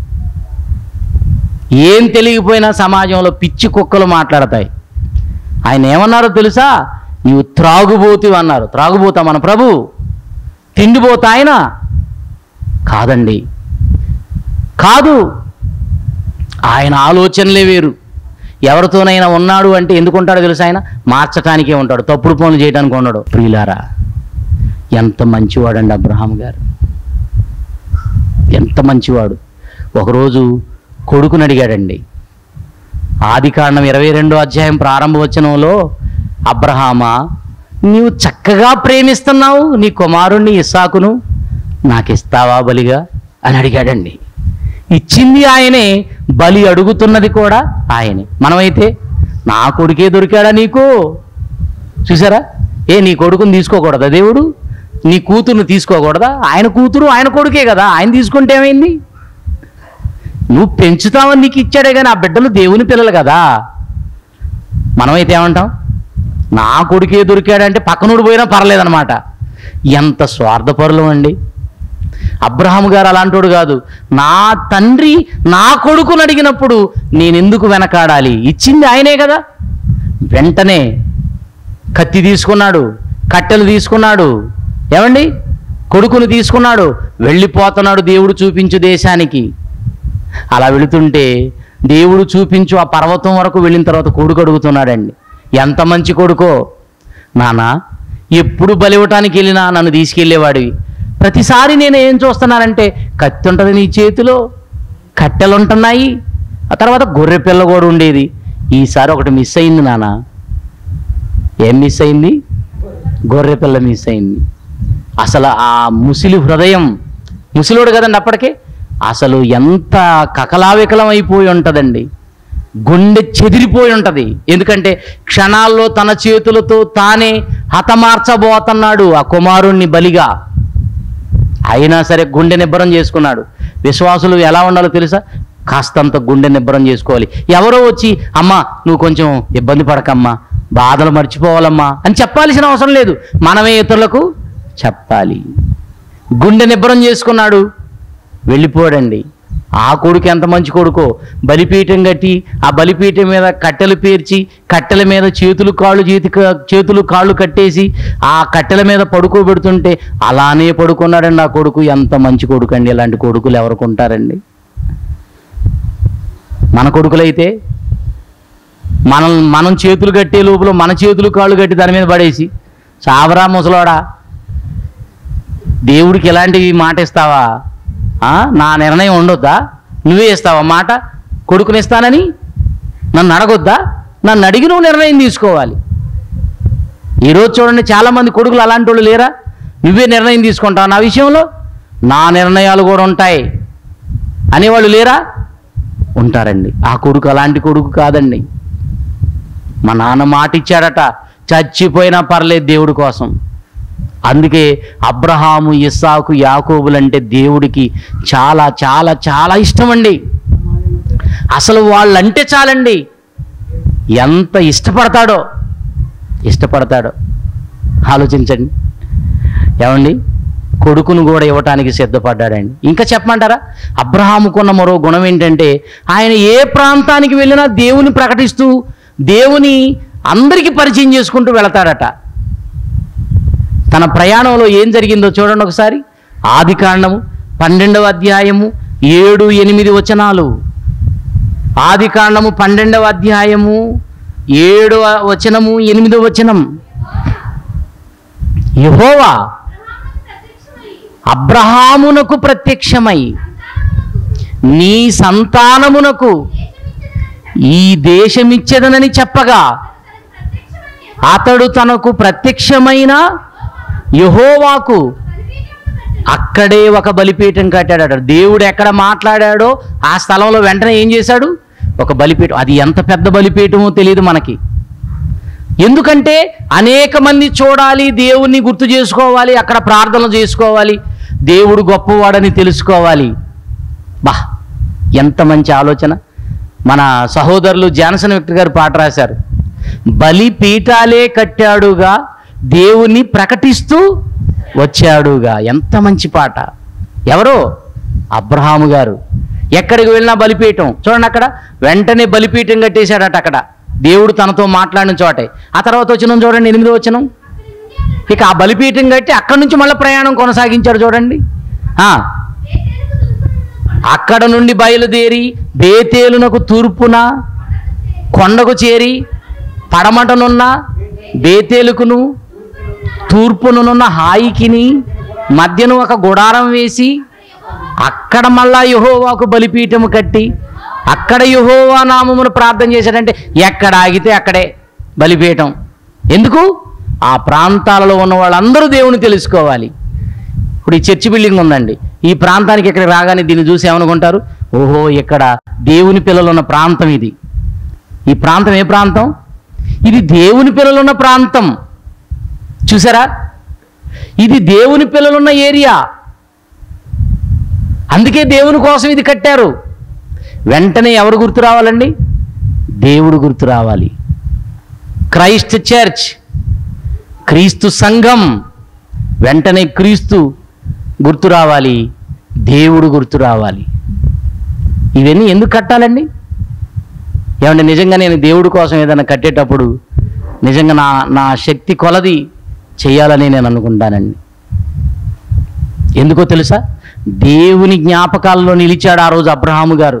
ఏం తెలియకపోయినా సమాజంలో పిచ్చి కుక్కలు మాట్లాడతాయి ఆయన ఏమన్నారో తెలుసా నీవు త్రాగుబోతు అన్నారు త్రాగుబోతా మన ప్రభు తిండిపోతా ఆయన కాదండి కాదు ఆయన ఆలోచనలే వేరు ఎవరితోనైనా ఉన్నాడు అంటే ఎందుకు ఉంటాడో తెలుసా ఆయన మార్చటానికే ఉంటాడు తప్పుడు పనులు చేయడానికి ఉన్నాడు ప్రియులారా ఎంత మంచివాడండి అబ్రహాం గారు ఎంత మంచివాడు ఒకరోజు కొడుకుని అడిగాడండి ఆది కాండం ఇరవై రెండో అధ్యాయం ప్రారంభ వచనంలో అబ్రహామా నీవు చక్కగా ప్రేమిస్తున్నావు నీ కుమారుణ్ణి ఇస్సాకును నాకు ఇస్తావా బలిగా అని అడిగాడండి ఇచ్చింది ఆయనే బలి అడుగుతున్నది కూడా ఆయనే మనమైతే నా కొడుకే దొరికాడా నీకు చూసారా ఏ నీ కొడుకుని తీసుకోకూడదా దేవుడు నీ కూతుర్ని తీసుకోకూడదా ఆయన కూతురు ఆయన కొడుకే కదా ఆయన తీసుకుంటే ఏమైంది నువ్వు పెంచుతావని నీకు ఇచ్చాడే కానీ ఆ బిడ్డలు దేవుని పిల్లలు కదా మనమైతే ఏమంటాం నా కొడుకే దొరికాడంటే పక్కనుడు పోయినా పర్లేదన్నమాట ఎంత స్వార్థపరులం అండి అబ్రహాం గారు అలాంటోడు కాదు నా తండ్రి నా కొడుకుని అడిగినప్పుడు నేనెందుకు వెనకాడాలి ఇచ్చింది ఆయనే కదా వెంటనే కత్తి తీసుకున్నాడు కట్టెలు తీసుకున్నాడు ఏమండి కొడుకును తీసుకున్నాడు వెళ్ళిపోతున్నాడు దేవుడు చూపించు దేశానికి అలా వెళుతుంటే దేవుడు చూపించు ఆ పర్వతం వరకు వెళ్ళిన తర్వాత కొడుకు అడుగుతున్నాడండి ఎంత మంచి కొడుకో నానా ఎప్పుడు బలివ్వటానికి వెళ్ళినా నన్ను తీసుకెళ్ళేవాడివి ప్రతిసారి నేను ఏం చూస్తున్నానంటే కత్తి ఉంటుంది నీ చేతిలో కట్టెలు ఉంటున్నాయి ఆ తర్వాత గొర్రె పిల్ల కూడా ఉండేది ఈసారి ఒకటి మిస్ అయింది నాన్న ఏం మిస్ అయింది గొర్రె పిల్ల మిస్ అయింది అసలు ఆ ముసిలి హృదయం ముసిలోడు కదండి అప్పటికే అసలు ఎంత కకలావికలం అయిపోయి ఉంటుందండి గుండె చెదిరిపోయి ఉంటుంది ఎందుకంటే క్షణాల్లో తన చేతులతో తానే హతమార్చబోతున్నాడు ఆ కుమారుణ్ణి బలిగా అయినా సరే గుండె నిబ్బరం చేసుకున్నాడు విశ్వాసులు ఎలా ఉండాలో తెలుసా కాస్తంత గుండె నిబ్బరం చేసుకోవాలి ఎవరో వచ్చి అమ్మా నువ్వు కొంచెం ఇబ్బంది పడకమ్మా బాధలు మర్చిపోవాలమ్మా అని చెప్పాల్సిన అవసరం లేదు మనమే ఇతరులకు చెప్పాలి గుండె నిబ్బరం చేసుకున్నాడు వెళ్ళిపోడండి ఆ కొడుకు ఎంత మంచి కొడుకో బలిపీఠం కట్టి ఆ బలిపీఠం మీద కట్టెలు పేర్చి కట్టెల మీద చేతులు కాళ్ళు చేతి చేతులు కాళ్ళు కట్టేసి ఆ కట్టెల మీద పడుకోబెడుతుంటే అలానే పడుకున్నాడండి ఆ కొడుకు ఎంత మంచి కొడుకు అండి ఇలాంటి కొడుకులు ఎవరికి ఉంటారండి మన కొడుకులైతే మనం మనం చేతులు కట్టే లోపల మన చేతులు కాళ్ళు కట్టి దాని మీద పడేసి చావరా ముసలోడా దేవుడికి ఎలాంటి మాట ఇస్తావా ఆ? నా నిర్ణయం ఉండొద్దా నువ్వే ఇస్తావా మాట కొడుకునిస్తానని నన్ను అడగొద్దా నన్ను అడిగి నువ్వు నిర్ణయం తీసుకోవాలి ఈరోజు చూడండి చాలామంది కొడుకులు అలాంటి వాళ్ళు లేరా నువ్వే నిర్ణయం తీసుకుంటావు నా విషయంలో నా నిర్ణయాలు కూడా ఉంటాయి అనేవాళ్ళు లేరా ఉంటారండి ఆ కొడుకు అలాంటి కొడుకు కాదండి మా నాన్న మాట ఇచ్చాడట చచ్చిపోయినా పర్లేదు దేవుడి కోసం అందుకే అబ్రహాము ఇస్సాకు యాకోబులంటే దేవుడికి చాలా చాలా చాలా ఇష్టమండి అసలు వాళ్ళంటే చాలండి ఎంత ఇష్టపడతాడో ఇష్టపడతాడో ఆలోచించండి ఏమండి కొడుకును కూడా ఇవ్వటానికి సిద్ధపడ్డాడండి ఇంకా చెప్పమంటారా అబ్రహాముకున్న మరో గుణం ఏంటంటే ఆయన ఏ ప్రాంతానికి వెళ్ళినా దేవుని ప్రకటిస్తూ దేవుని అందరికీ పరిచయం చేసుకుంటూ వెళతాడట తన ప్రయాణంలో ఏం జరిగిందో చూడండి ఒకసారి ఆది కాండము పన్నెండవ అధ్యాయము ఏడు ఎనిమిది వచనాలు ఆది కాండము పన్నెండవ అధ్యాయము ఏడు వచనము ఎనిమిదో వచనం యెహోవా అబ్రహామునకు ప్రత్యక్షమై నీ సంతానమునకు ఈ దేశమిచ్చేదనని చెప్పగా అతడు తనకు ప్రత్యక్షమైన యహోవాకు అక్కడే ఒక బలిపీఠం కట్టాడట దేవుడు ఎక్కడ మాట్లాడాడో ఆ స్థలంలో వెంటనే ఏం చేశాడు ఒక బలిపీఠం అది ఎంత పెద్ద బలిపీఠమో తెలియదు మనకి ఎందుకంటే అనేక మంది చూడాలి దేవుణ్ణి గుర్తు చేసుకోవాలి అక్కడ ప్రార్థనలు చేసుకోవాలి దేవుడు గొప్పవాడని తెలుసుకోవాలి బా ఎంత మంచి ఆలోచన మన సహోదరులు జాన్సన్ విక్టర్ గారు పాట రాశారు బలి పీఠాలే కట్టాడుగా దేవుని ప్రకటిస్తూ వచ్చాడుగా ఎంత మంచి పాట ఎవరో అబ్రహాము గారు ఎక్కడికి వెళ్ళినా బలిపీఠం చూడండి అక్కడ వెంటనే బలిపీఠం కట్టేశాడట అక్కడ దేవుడు తనతో మాట్లాడిన చోటే ఆ తర్వాత వచ్చిన చూడండి ఎనిమిదో వచ్చిన ఇక ఆ బలిపీఠం కట్టి అక్కడి నుంచి మళ్ళీ ప్రయాణం కొనసాగించాడు చూడండి ఆ, అక్కడ నుండి బయలుదేరి బేతేలునకు తూర్పున కొండకు చేరి పడమటనున్న బేతేలుకును తూర్పునున్న హాయికిని మధ్యను ఒక గుడారం వేసి అక్కడ మళ్ళా యహోవాకు బలిపీఠము కట్టి అక్కడ యహోవా నామమును ప్రార్థన చేశాడంటే ఎక్కడ ఆగితే అక్కడే బలిపీఠం ఎందుకు ఆ ప్రాంతాలలో ఉన్న వాళ్ళందరూ దేవుని తెలుసుకోవాలి ఇప్పుడు ఈ చర్చి బిల్డింగ్ ఉందండి ఈ ప్రాంతానికి ఇక్కడ రాగానే దీన్ని చూసి ఏమనుకుంటారు ఓహో ఇక్కడ దేవుని పిల్లలు ఉన్న ప్రాంతం ఇది ఈ ప్రాంతం ఏ ప్రాంతం ఇది దేవుని పిల్లలున్న ప్రాంతం చూసారా ఇది దేవుని పిల్లలున్న ఏరియా అందుకే దేవుని కోసం ఇది కట్టారు వెంటనే ఎవరు గుర్తు రావాలండి దేవుడు గుర్తు రావాలి క్రైస్ట్ చర్చ్ క్రీస్తు సంఘం వెంటనే క్రీస్తు గుర్తు రావాలి దేవుడు గుర్తు రావాలి ఇవన్నీ ఎందుకు కట్టాలండి ఏమంటే నిజంగా నేను దేవుడి కోసం ఏదైనా కట్టేటప్పుడు నిజంగా నా నా శక్తి కొలది చేయాలని నేను అనుకుంటానండి ఎందుకో తెలుసా దేవుని జ్ఞాపకాల్లో నిలిచాడు ఆ రోజు అబ్రహాము గారు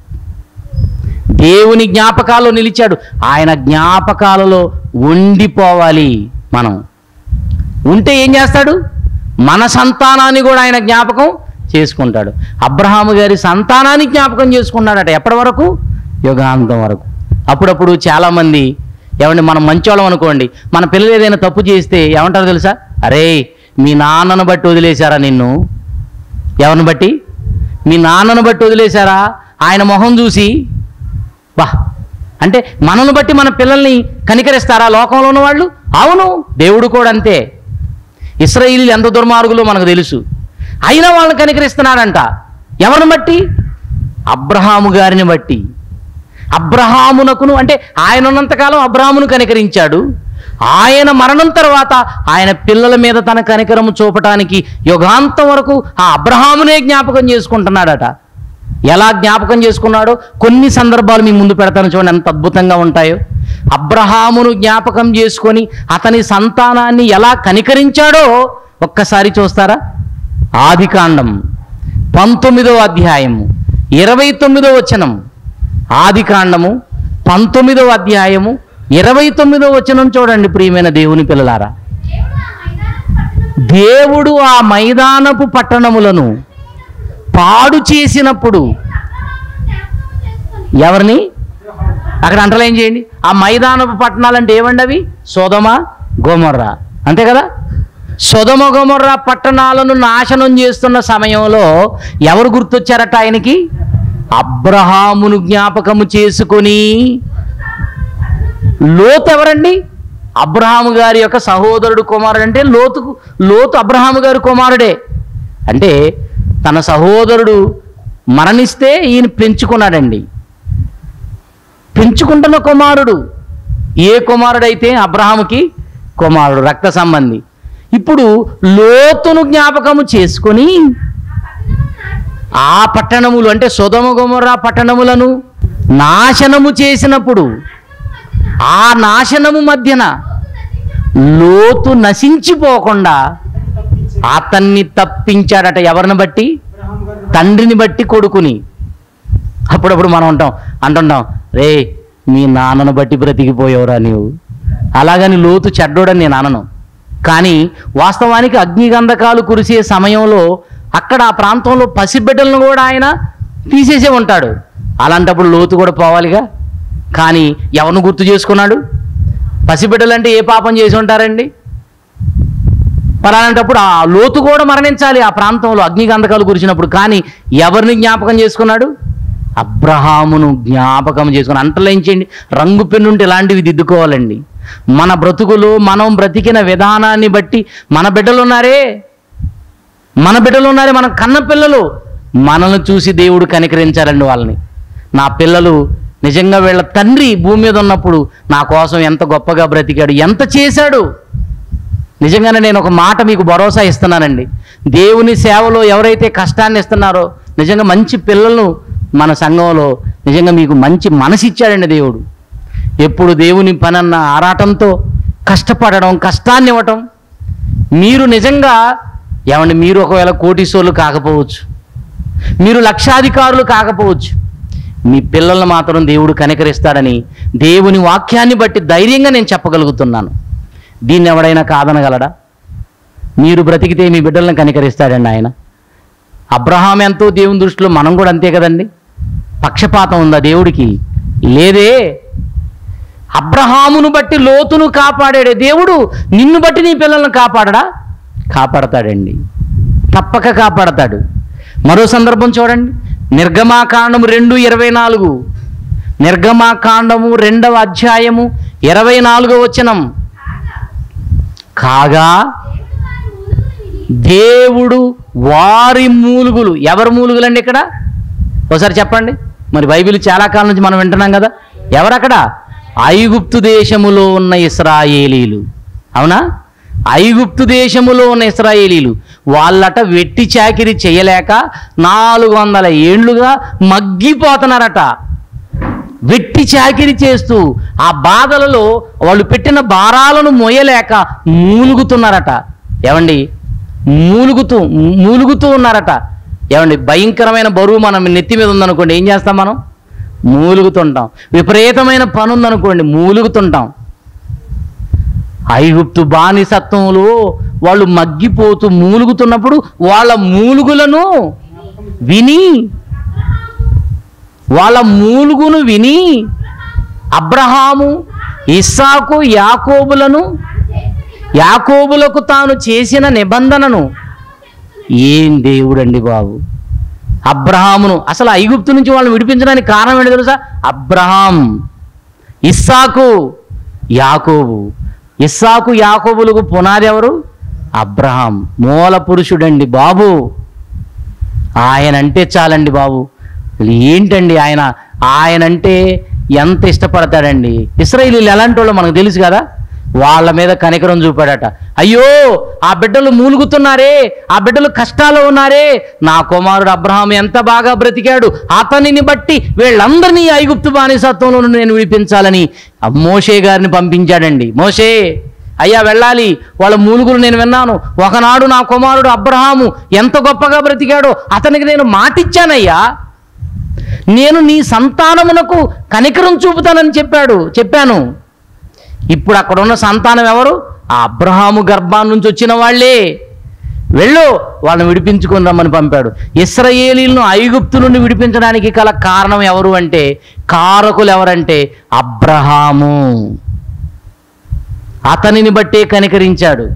దేవుని జ్ఞాపకాల్లో నిలిచాడు ఆయన జ్ఞాపకాలలో ఉండిపోవాలి మనం ఉంటే ఏం చేస్తాడు మన సంతానాన్ని కూడా ఆయన జ్ఞాపకం చేసుకుంటాడు అబ్రహాము గారి సంతానాన్ని జ్ఞాపకం చేసుకున్నాడట ఎప్పటి వరకు యుగాంతం వరకు అప్పుడప్పుడు చాలామంది ఏమండి మనం మంచోళ్ళం అనుకోండి మన పిల్లలు ఏదైనా తప్పు చేస్తే ఏమంటారు తెలుసా అరే మీ నాన్నను బట్టి వదిలేశారా నిన్ను ఎవరిని బట్టి మీ నాన్నను బట్టి వదిలేశారా ఆయన మొహం చూసి బా అంటే మనల్ని బట్టి మన పిల్లల్ని కనికరిస్తారా లోకంలో ఉన్న వాళ్ళు అవును దేవుడు కూడా అంతే ఇస్రాయిల్ ఎంత దుర్మార్గులో మనకు తెలుసు అయినా వాళ్ళని కనికరిస్తున్నాడంట ఎవరిని బట్టి అబ్రహాము గారిని బట్టి అబ్రహామునకును అంటే ఆయన ఉన్నంతకాలం అబ్రహామును కనికరించాడు ఆయన మరణం తర్వాత ఆయన పిల్లల మీద తన కనికరము చూపటానికి యుగాంతం వరకు ఆ అబ్రహామునే జ్ఞాపకం చేసుకుంటున్నాడట ఎలా జ్ఞాపకం చేసుకున్నాడో కొన్ని సందర్భాలు మీ ముందు పెడతాను చూడండి ఎంత అద్భుతంగా ఉంటాయో అబ్రహామును జ్ఞాపకం చేసుకొని అతని సంతానాన్ని ఎలా కనికరించాడో ఒక్కసారి చూస్తారా ఆదికాండం పంతొమ్మిదో అధ్యాయము ఇరవై తొమ్మిదో వచనం ఆదికాండము పంతొమ్మిదో అధ్యాయము ఇరవై తొమ్మిదో వచనం చూడండి ప్రియమైన దేవుని పిల్లలారా దేవుడు ఆ మైదానపు పట్టణం దేవుడు ఆ మైదానపు పట్టణములను పాడు చేసినప్పుడు ఎవరిని అక్కడ అంటలు ఏం చేయండి ఆ మైదానపు పట్టణాలు అంటే ఏమండి అవి సోదమ గోమర్రా అంతే కదా సొదమ గోమర్ర పట్టణాలను నాశనం చేస్తున్న సమయంలో ఎవరు గుర్తొచ్చారట ఆయనకి అబ్రహామును జ్ఞాపకము చేసుకొని లోతు ఎవరండి అబ్రహాము గారి యొక్క సహోదరుడు కుమారుడు అంటే లోతుకు లోతు అబ్రహాము గారి కుమారుడే అంటే తన సహోదరుడు మరణిస్తే ఈయన పెంచుకున్నాడండి పెంచుకుంటున్న కుమారుడు ఏ కుమారుడైతే అబ్రహాముకి కుమారుడు రక్త సంబంధి ఇప్పుడు లోతును జ్ఞాపకము చేసుకొని ఆ పట్టణములు అంటే సొదమ గొమొర్రా పట్టణములను నాశనము చేసినప్పుడు ఆ నాశనము మధ్యన లోతు నశించిపోకుండా అతన్ని తప్పించాడట ఎవరిని బట్టి తండ్రిని బట్టి కొడుకుని అప్పుడప్పుడు మనం ఉంటాం అంటుంటాం రే మీ నాన్నను బట్టి బ్రతికిపోయావురా నీవు అలాగని లోతు చెడ్డోడని నేను అనను కానీ వాస్తవానికి అగ్నిగంధకాలు కురిసే సమయంలో అక్కడ ఆ ప్రాంతంలో పసిబిడ్డలను కూడా ఆయన తీసేసే ఉంటాడు అలాంటప్పుడు లోతు కూడా పోవాలిగా కానీ ఎవరిని గుర్తు చేసుకున్నాడు పసిబిడ్డలు అంటే ఏ పాపం చేసి ఉంటారండి మరి అలాంటప్పుడు ఆ లోతు కూడా మరణించాలి ఆ ప్రాంతంలో అగ్నిగంధకాలు కురిసినప్పుడు కానీ ఎవరిని జ్ఞాపకం చేసుకున్నాడు అబ్రహామును జ్ఞాపకం చేసుకుని అంటలేంచండి రంగు పెన్నుంటే ఇలాంటివి దిద్దుకోవాలండి మన బ్రతుకులు మనం బ్రతికిన విధానాన్ని బట్టి మన బిడ్డలు ఉన్నారే మన బిడ్డలు ఉన్నారే మన కన్న పిల్లలు మనల్ని చూసి దేవుడు కనికరించారండి వాళ్ళని నా పిల్లలు నిజంగా వీళ్ళ తండ్రి భూమి మీద ఉన్నప్పుడు నా కోసం ఎంత గొప్పగా బ్రతికాడు ఎంత చేశాడు నిజంగానే నేను ఒక మాట మీకు భరోసా ఇస్తున్నానండి దేవుని సేవలో ఎవరైతే కష్టాన్ని ఇస్తున్నారో నిజంగా మంచి పిల్లలను మన సంఘంలో నిజంగా మీకు మంచి మనసు ఇచ్చాడండి దేవుడు ఎప్పుడు దేవుని పనన్న ఆరాటంతో కష్టపడడం కష్టాన్ని ఇవ్వటం మీరు నిజంగా ఏమండి మీరు ఒకవేళ కోటీశ్వర్లు కాకపోవచ్చు మీరు లక్షాధికారులు కాకపోవచ్చు మీ పిల్లల్ని మాత్రం దేవుడు కనికరిస్తాడని దేవుని వాక్యాన్ని బట్టి ధైర్యంగా నేను చెప్పగలుగుతున్నాను దీన్ని ఎవడైనా కాదనగలడా మీరు బ్రతికితే మీ బిడ్డలను కనికరిస్తాడండి ఆయన అబ్రహాం ఎంతో దేవుని దృష్టిలో మనం కూడా అంతే కదండి పక్షపాతం ఉందా దేవుడికి లేదే అబ్రహామును బట్టి లోతును కాపాడాడే దేవుడు నిన్ను బట్టి నీ పిల్లలను కాపాడడా కాపాడతాడండి తప్పక కాపాడతాడు మరో సందర్భం చూడండి నిర్గమాకాండము రెండు ఇరవై నాలుగు నిర్గమాకాండము రెండవ అధ్యాయము ఇరవై నాలుగో వచనం కాగా దేవుడు వారి మూలుగులు ఎవరి మూలుగులండి ఇక్కడ ఒకసారి చెప్పండి మరి బైబిల్ చాలా కాలం నుంచి మనం వింటున్నాం కదా ఎవరక్కడ ఐగుప్తు దేశములో ఉన్న ఇస్రాయేలీలు అవునా ఐగుప్తు దేశములో ఉన్న ఇస్రాయేలీలు వాళ్ళట వెట్టి చాకిరి చేయలేక నాలుగు వందల ఏండ్లుగా మగ్గిపోతున్నారట వెట్టి చాకిరి చేస్తూ ఆ బాధలలో వాళ్ళు పెట్టిన భారాలను మోయలేక మూలుగుతున్నారట ఏమండి మూలుగుతూ మూలుగుతూ ఉన్నారట ఏమండి భయంకరమైన బరువు మనం నెత్తి మీద ఉందనుకోండి ఏం చేస్తాం మనం మూలుగుతుంటాం విపరీతమైన పని ఉందనుకోండి మూలుగుతుంటాం ఐగుప్తు బానిసత్వంలో వాళ్ళు మగ్గిపోతూ మూలుగుతున్నప్పుడు వాళ్ళ మూలుగులను విని వాళ్ళ మూలుగును విని అబ్రహాము ఇస్సాకు యాకోబులను యాకోబులకు తాను చేసిన నిబంధనను ఏం దేవుడండి బాబు అబ్రహామును అసలు ఐగుప్తు నుంచి వాళ్ళని విడిపించడానికి కారణం ఏంటో తెలుసా అబ్రహాం ఇస్సాకు యాకోబు ఇస్సాకు యాకోబులకు పునాది ఎవరు అబ్రహాం మూల పురుషుడండి బాబు ఆయన అంటే చాలండి బాబు అసలు ఏంటండి ఆయన ఆయన అంటే ఎంత ఇష్టపడతాడండి ఇస్రాయిలీలు ఎలాంటి వాళ్ళు మనకు తెలుసు కదా వాళ్ళ మీద కనికరం చూపాడట అయ్యో ఆ బిడ్డలు మూలుగుతున్నారే ఆ బిడ్డలు కష్టాలు ఉన్నారే నా కుమారుడు అబ్రహాం ఎంత బాగా బ్రతికాడు అతనిని బట్టి వీళ్ళందరినీ ఈ ఐగుప్తు బానిసత్వంలో నుండి నేను విడిపించాలని ఆ మోషే గారిని పంపించాడండి మోషే అయ్యా వెళ్ళాలి వాళ్ళ మూలుగులు నేను విన్నాను ఒకనాడు నా కుమారుడు అబ్రహాము ఎంత గొప్పగా బ్రతికాడో అతనికి నేను మాటిచ్చానయ్యా నేను నీ సంతానమునకు కనికరం చూపుతానని చెప్పాడు చెప్పాను ఇప్పుడు అక్కడ ఉన్న సంతానం ఎవరు ఆ అబ్రహాము గర్భాన్ని నుంచి వచ్చిన వాళ్ళే వెళ్ళు వాళ్ళని విడిపించుకొని రమ్మని పంపాడు ఇస్రయేలీలను ఐగుప్తు నుండి విడిపించడానికి గల కారణం ఎవరు అంటే కారకులు ఎవరంటే అబ్రహాము అతనిని బట్టే కనికరించాడు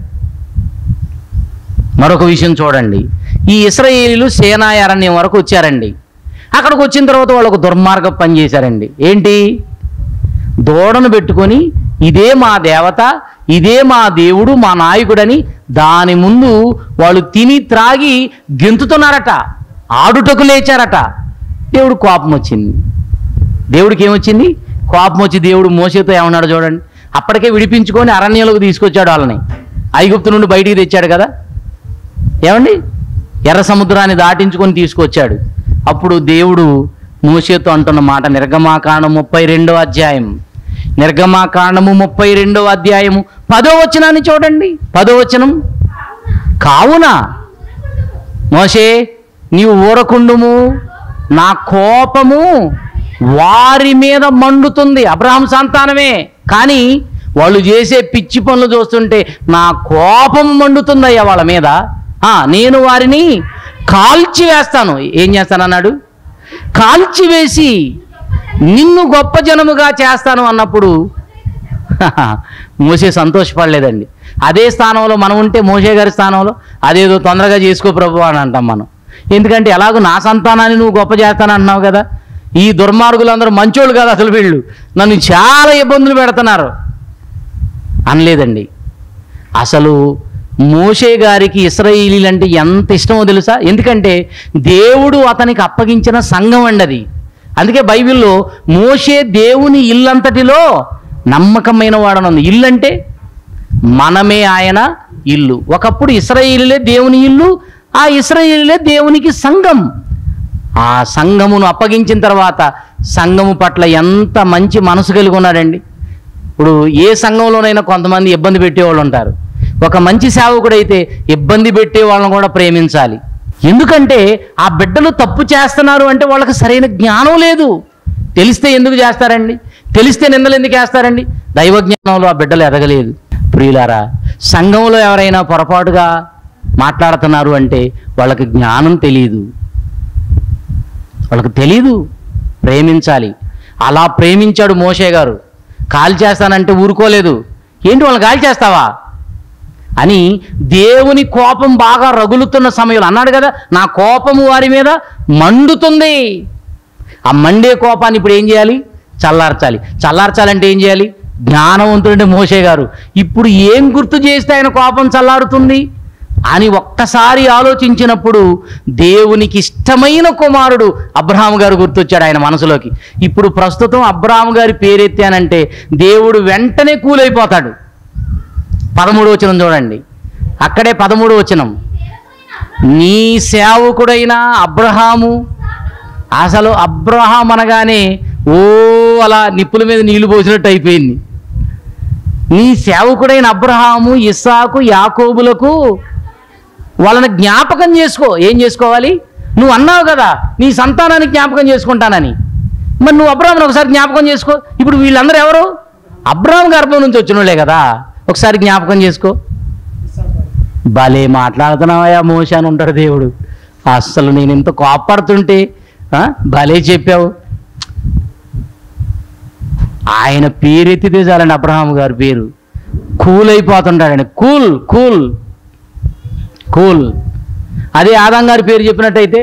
మరొక విషయం చూడండి ఈ ఇస్రాయేలీలు సేనాయ అరణ్యం వరకు వచ్చారండి అక్కడికి వచ్చిన తర్వాత వాళ్ళు ఒక దుర్మార్గం పని చేశారండి ఏంటి దూడను పెట్టుకొని ఇదే మా దేవత ఇదే మా దేవుడు మా నాయకుడని దాని ముందు వాళ్ళు తిని త్రాగి గెంతుతున్నారట ఆడుటకు లేచారట దేవుడు కోపం వచ్చింది దేవుడికి ఏమొచ్చింది కోపం వచ్చి దేవుడు మోసేతో ఏమన్నాడు చూడండి అప్పటికే విడిపించుకొని అరణ్యంలోకి తీసుకొచ్చాడు వాళ్ళని ఐగుప్తు నుండి బయటికి తెచ్చాడు కదా ఏమండి ఎర్ర సముద్రాన్ని దాటించుకొని తీసుకొచ్చాడు అప్పుడు దేవుడు మోసేతో అంటున్న మాట నిర్గమాకాండం ముప్పై రెండో అధ్యాయం నిర్గమాకాండము ముప్పై రెండో అధ్యాయము పదో వచనాన్ని చూడండి పదో వచనం కావున మోషే నీవు ఊరకుండుము నా కోపము వారి మీద మండుతుంది అబ్రహాం సంతానమే కానీ వాళ్ళు చేసే పిచ్చి పనులు చూస్తుంటే నా కోపం మండుతుందయ్యా వాళ్ళ మీద ఆ, నేను వారిని కాల్చి వేస్తాను ఏం చేస్తానన్నాడు కాల్చివేసి నిన్ను గొప్ప జనముగా చేస్తాను అన్నప్పుడు మోసే సంతోషపడలేదండి అదే స్థానంలో మనం ఉంటే మోసే గారి స్థానంలో అదేదో తొందరగా చేసుకో ప్రభు అని అంటాం మనం ఎందుకంటే ఎలాగో నా సంతానాన్ని నువ్వు గొప్ప చేస్తానంటున్నావు కదా ఈ దుర్మార్గులందరూ మంచోళ్ళు కదా అసలు వీళ్ళు నన్ను చాలా ఇబ్బందులు పెడుతున్నారు అనలేదండి అసలు మోషే గారికి ఇస్రాయిలీలు అంటే ఎంత ఇష్టమో తెలుసా ఎందుకంటే దేవుడు అతనికి అప్పగించిన సంఘం అండి అది అందుకే బైబిల్లో మోషే దేవుని ఇల్లంతటిలో నమ్మకమైన వాడనుంది ఇల్లు అంటే మనమే ఆయన ఇల్లు ఒకప్పుడు ఇస్రాయిలీలే దేవుని ఇల్లు ఆ ఇస్రాయిలీలే దేవునికి సంఘం ఆ సంఘమును అప్పగించిన తర్వాత సంఘము పట్ల ఎంత మంచి మనసు కలిగి ఉన్నాడండి ఇప్పుడు ఏ సంఘంలోనైనా కొంతమంది ఇబ్బంది పెట్టేవాళ్ళు ఉంటారు ఒక మంచి సేవకుడైతే ఇబ్బంది పెట్టే వాళ్ళని కూడా ప్రేమించాలి ఎందుకంటే ఆ బిడ్డలు తప్పు చేస్తున్నారు అంటే వాళ్ళకి సరైన జ్ఞానం లేదు తెలిస్తే ఎందుకు చేస్తారండి తెలిస్తే నిందలు ఎందుకు వేస్తారండి దైవ జ్ఞానంలో ఆ బిడ్డలు ఎదగలేదు ప్రియులారా సంఘంలో ఎవరైనా పొరపాటుగా మాట్లాడుతున్నారు అంటే వాళ్ళకి జ్ఞానం తెలియదు వాళ్ళకి తెలీదు ప్రేమించాలి అలా ప్రేమించాడు మోషే గారు కాల్ చేస్తానంటే ఊరుకోలేదు ఏంటి వాళ్ళని కాల్ చేస్తావా అని దేవుని కోపం బాగా రగులుతున్న సమయంలో అన్నాడు కదా నా కోపము వారి మీద మండుతుంది ఆ మండే కోపాన్ని ఇప్పుడు ఏం చేయాలి చల్లార్చాలి చల్లార్చాలంటే ఏం చేయాలి జ్ఞానవంతుడంటే మోషే గారు ఇప్పుడు ఏం గుర్తు చేస్తే ఆయన కోపం చల్లారుతుంది అని ఒక్కసారి ఆలోచించినప్పుడు దేవునికి ఇష్టమైన కుమారుడు అబ్రహాం గారు గుర్తొచ్చాడు ఆయన మనసులోకి ఇప్పుడు ప్రస్తుతం అబ్రహాం గారి పేరెత్తానంటే దేవుడు వెంటనే కూలైపోతాడు పదమూడు వచనం చూడండి అక్కడే పదమూడు వచనం నీ సేవకుడైన అబ్రహాము అసలు అబ్రహాం అనగానే ఓ అలా నిప్పుల మీద నీళ్లు పోసినట్టు అయిపోయింది నీ సేవకుడైన అబ్రహాము ఇస్సాకు యాకోబులకు వాళ్ళని జ్ఞాపకం చేసుకో ఏం చేసుకోవాలి నువ్వు అన్నావు కదా నీ సంతానాన్ని జ్ఞాపకం చేసుకుంటానని మరి నువ్వు అబ్రాహ్మను ఒకసారి జ్ఞాపకం చేసుకో ఇప్పుడు వీళ్ళందరూ ఎవరు అబ్రాహం గర్భం నుంచి వచ్చిన వాళ్ళే కదా ఒకసారి జ్ఞాపకం చేసుకో భలే మాట్లాడుతున్నావా మోష అని ఉంటాడు దేవుడు అస్సలు నేను ఇంత కోపడుతుంటే ఆ, భలే చెప్పావు ఆయన పేరెత్తితే చాలండి అబ్రహాం గారి పేరు కూల్ అయిపోతుంటాడండి కూల్ కూల్ కూల్ అదే ఆదాం గారి పేరు చెప్పినట్టయితే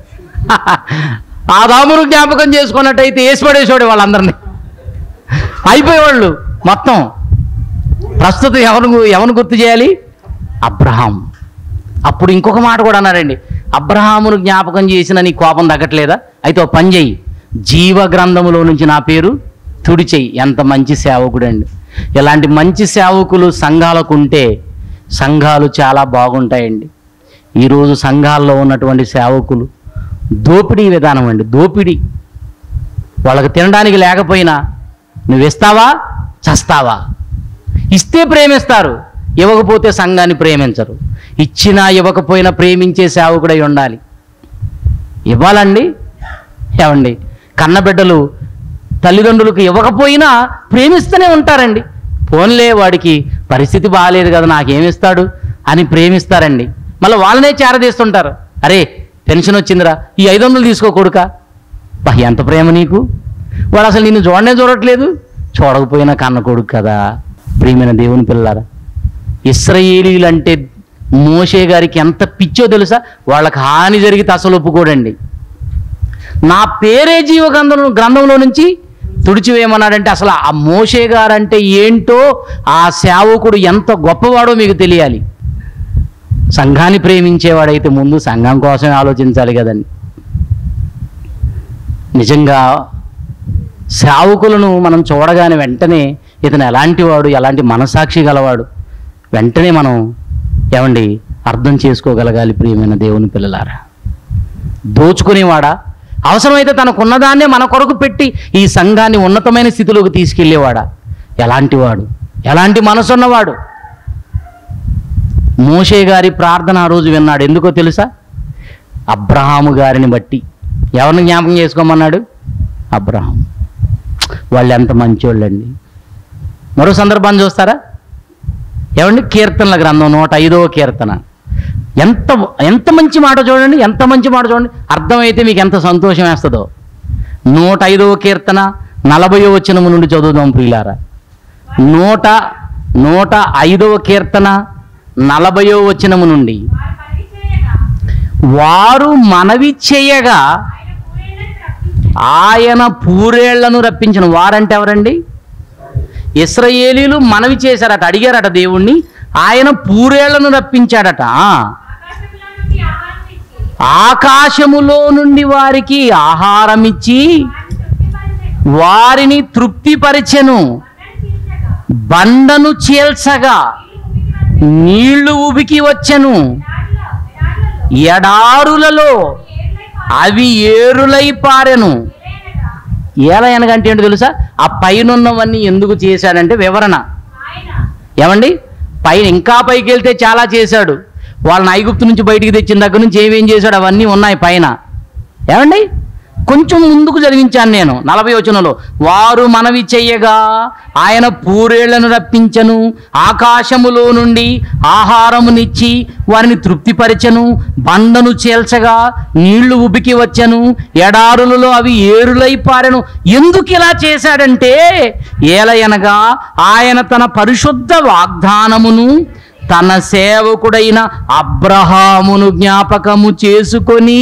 ఆదామును జ్ఞాపకం చేసుకున్నట్టయితే వేసి పడేసేవాడు వాళ్ళందరినీ అయిపోయేవాళ్ళు మొత్తం ప్రస్తుతం ఎవరు ఎవరు గుర్తు చేయాలి అబ్రహాం అప్పుడు ఇంకొక మాట కూడా అన్నాడండి అబ్రహామును జ్ఞాపకం చేసిన నీ కోపం తగ్గట్లేదా అయితే ఓ పని చెయ్యి జీవ గ్రంథములో నుంచి నా పేరు తుడిచెయ్యి ఎంత మంచి సేవకుడండి ఇలాంటి మంచి సేవకులు సంఘాలకు ఉంటే సంఘాలు చాలా బాగుంటాయండి ఈరోజు సంఘాల్లో ఉన్నటువంటి సేవకులు దోపిడీ విధానం అండి దోపిడీ వాళ్ళకి తినడానికి లేకపోయినా నువ్వు ఇస్తావా చస్తావా ఇస్తే ప్రేమిస్తారు ఇవ్వకపోతే సంఘాన్ని ప్రేమించరు ఇచ్చినా ఇవ్వకపోయినా ప్రేమించే సేవకుడై ఉండాలి ఇవ్వాలండి ఏమండి కన్నబిడ్డలు తల్లిదండ్రులకు ఇవ్వకపోయినా ప్రేమిస్తూనే ఉంటారండి ఫోన్లే వాడికి పరిస్థితి బాగాలేదు కదా నాకేమిస్తాడు అని ప్రేమిస్తారండి మళ్ళీ వాళ్ళనే చేరదీస్తుంటారు అరే పెన్షన్ వచ్చిందిరా ఈ ఐదు వందలు తీసుకో కొడుక బా ఎంత ప్రేమ నీకు వాడు అసలు నిన్ను చూడనే చూడట్లేదు చూడకపోయినా కన్న కొడుకు కదా ప్రియమైన దేవుని పిల్లారా ఇస్రాయేలీలు అంటే మోషే గారికి ఎంత పిచ్చో తెలుసా వాళ్ళకి హాని జరిగితే అసలు ఒప్పుకోడండి నా పేరే జీవ గ్రంథం గ్రంథంలో నుంచి తుడిచివేయమన్నాడంటే అసలు ఆ మోషే గారంటే ఏంటో ఆ సేవకుడు ఎంత గొప్పవాడో మీకు తెలియాలి సంఘాన్ని ప్రేమించేవాడైతే ముందు సంఘం కోసమే ఆలోచించాలి కదండి నిజంగా సేవకులను మనం చూడగానే వెంటనే ఇతను ఎలాంటి వాడు ఎలాంటి మనసాక్షి గలవాడు వెంటనే మనం ఏమండి అర్థం చేసుకోగలగాలి ప్రియమైన దేవుని పిల్లలారా దోచుకునేవాడా అవసరమైతే తనకున్నదాన్నే మన కొరకు పెట్టి ఈ సంఘాన్ని ఉన్నతమైన స్థితిలోకి తీసుకెళ్ళేవాడా ఎలాంటి వాడు ఎలాంటి మనసున్నవాడు మోషే గారి ప్రార్థన ఆ రోజు విన్నాడు ఎందుకో తెలుసా అబ్రహాము గారిని బట్టి ఎవరిని జ్ఞాపకం చేసుకోమన్నాడు అబ్రహాం వాళ్ళు ఎంత మంచోళ్ళండి మరో సందర్భాన్ని చూస్తారా ఏమండి కీర్తనల గ్రంథం నూట ఐదవ కీర్తన ఎంత ఎంత మంచి మాట చూడండి ఎంత మంచి మాట చూడండి అర్థమైతే మీకు ఎంత సంతోషం వేస్తుందో నూట ఐదవ కీర్తన నలభయో వచనము నుండి చదువుదాం ప్రియులారా నూట నూట ఐదవ కీర్తన నలభయో వచనము నుండి వారు మనవి చేయగా వారు మనవి చేయగా ఆయన ఆయన పూరేళ్ళను రప్పించెను. పూరేళ్లను రప్పించిన వారంటే ఎవరండి ఇస్రాయేలీలు మనవి చేశారట అడిగారట దేవుణ్ణి ఆయన పూరేళ్లను రప్పించాడట ఆ. ఆకాశములో నుండి ఆకాశములో నుండి వారికి ఆహారం ఇచ్చి ఆహారం ఇచ్చి వారిని వారిని తృప్తిపరిచెను తృప్తిపరిచెను. అన్నది తీర్చగా బండను చీల్చగా నీళ్లు ఉబికి నీళ్లు ఉబికి వచ్చెను. వచ్చెను ఎడారులలో- ఎడారులలో ఎడారులలో ఏర్లై పారెను. అవి ఏరులై పారెను ఎలయనగా ఎలా అనగంటే ఏంటో తెలుసా ఆ పైనున్నవన్నీ ఎందుకు చేశాడంటే వివరణ ఆయన ఏమండి పైన ఇంకా పైకి వెళ్తే చాలా చేశాడు వాళ్ళని ఐగుప్తు నుంచి బయటికి తెచ్చిన దగ్గర నుంచి ఏమేం చేశాడు అవన్నీ ఉన్నాయి పైన ఏమండి కొంచెం ముందుకు చదివించాను నేను నలభై వచనంలో వారు మనవి చెయ్యగా ఆయన పూరేళ్లను రప్పించను ఆకాశములో నుండి ఆహారమునిచ్చి వారిని తృప్తిపరచను బండను చేల్చగా నీళ్లు ఉబికి వచ్చెను ఎడారులలో అవి ఏరులై పారెను ఎందుకు ఇలా చేశాడంటే ఏలయనగా ఆయన తన పరిశుద్ధ వాగ్దానమును తన సేవకుడైన అబ్రహామును జ్ఞాపకము చేసుకొని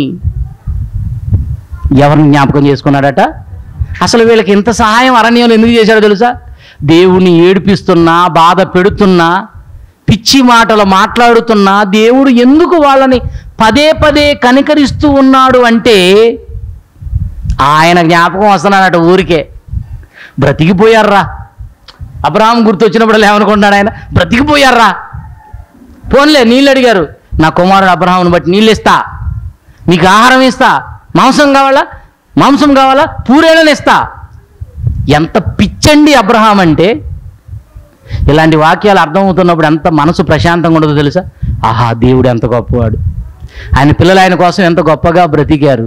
ఎవరిని జ్ఞాపకం చేసుకున్నాడట అసలు వీళ్ళకి ఇంత సహాయం అరణ్యంలో ఎందుకు చేశాడో తెలుసా దేవుణ్ణి ఏడిపిస్తున్నా బాధ పెడుతున్నా పిచ్చి మాటలు మాట్లాడుతున్నా దేవుడు ఎందుకు వాళ్ళని పదే పదే కనికరిస్తూ ఉన్నాడు అంటే ఆయన జ్ఞాపకం వస్తున్నాడట ఊరికే బ్రతికిపోయారా అబ్రహాం గుర్తొచ్చినప్పుడు ఏమనుకుంటున్నాడు ఆయన బ్రతికిపోయారా పోన్లే నీళ్ళు అడిగారు నా కుమారుడు అబ్రహాముని బట్టి నీళ్ళు ఇస్తా నీకు ఆహారం ఇస్తా మాంసం కావాలా మాంసం కావాలా పూరేళ్ళని ఇస్తా ఎంత పిచ్చండి అబ్రహాం అంటే ఇలాంటి వాక్యాలు అర్థమవుతున్నప్పుడు ఎంత మనసు ప్రశాంతంగా ఉండదో తెలుసా ఆహా దేవుడు ఎంత గొప్పవాడు ఆయన పిల్లలు ఆయన కోసం ఎంత గొప్పగా బ్రతికారు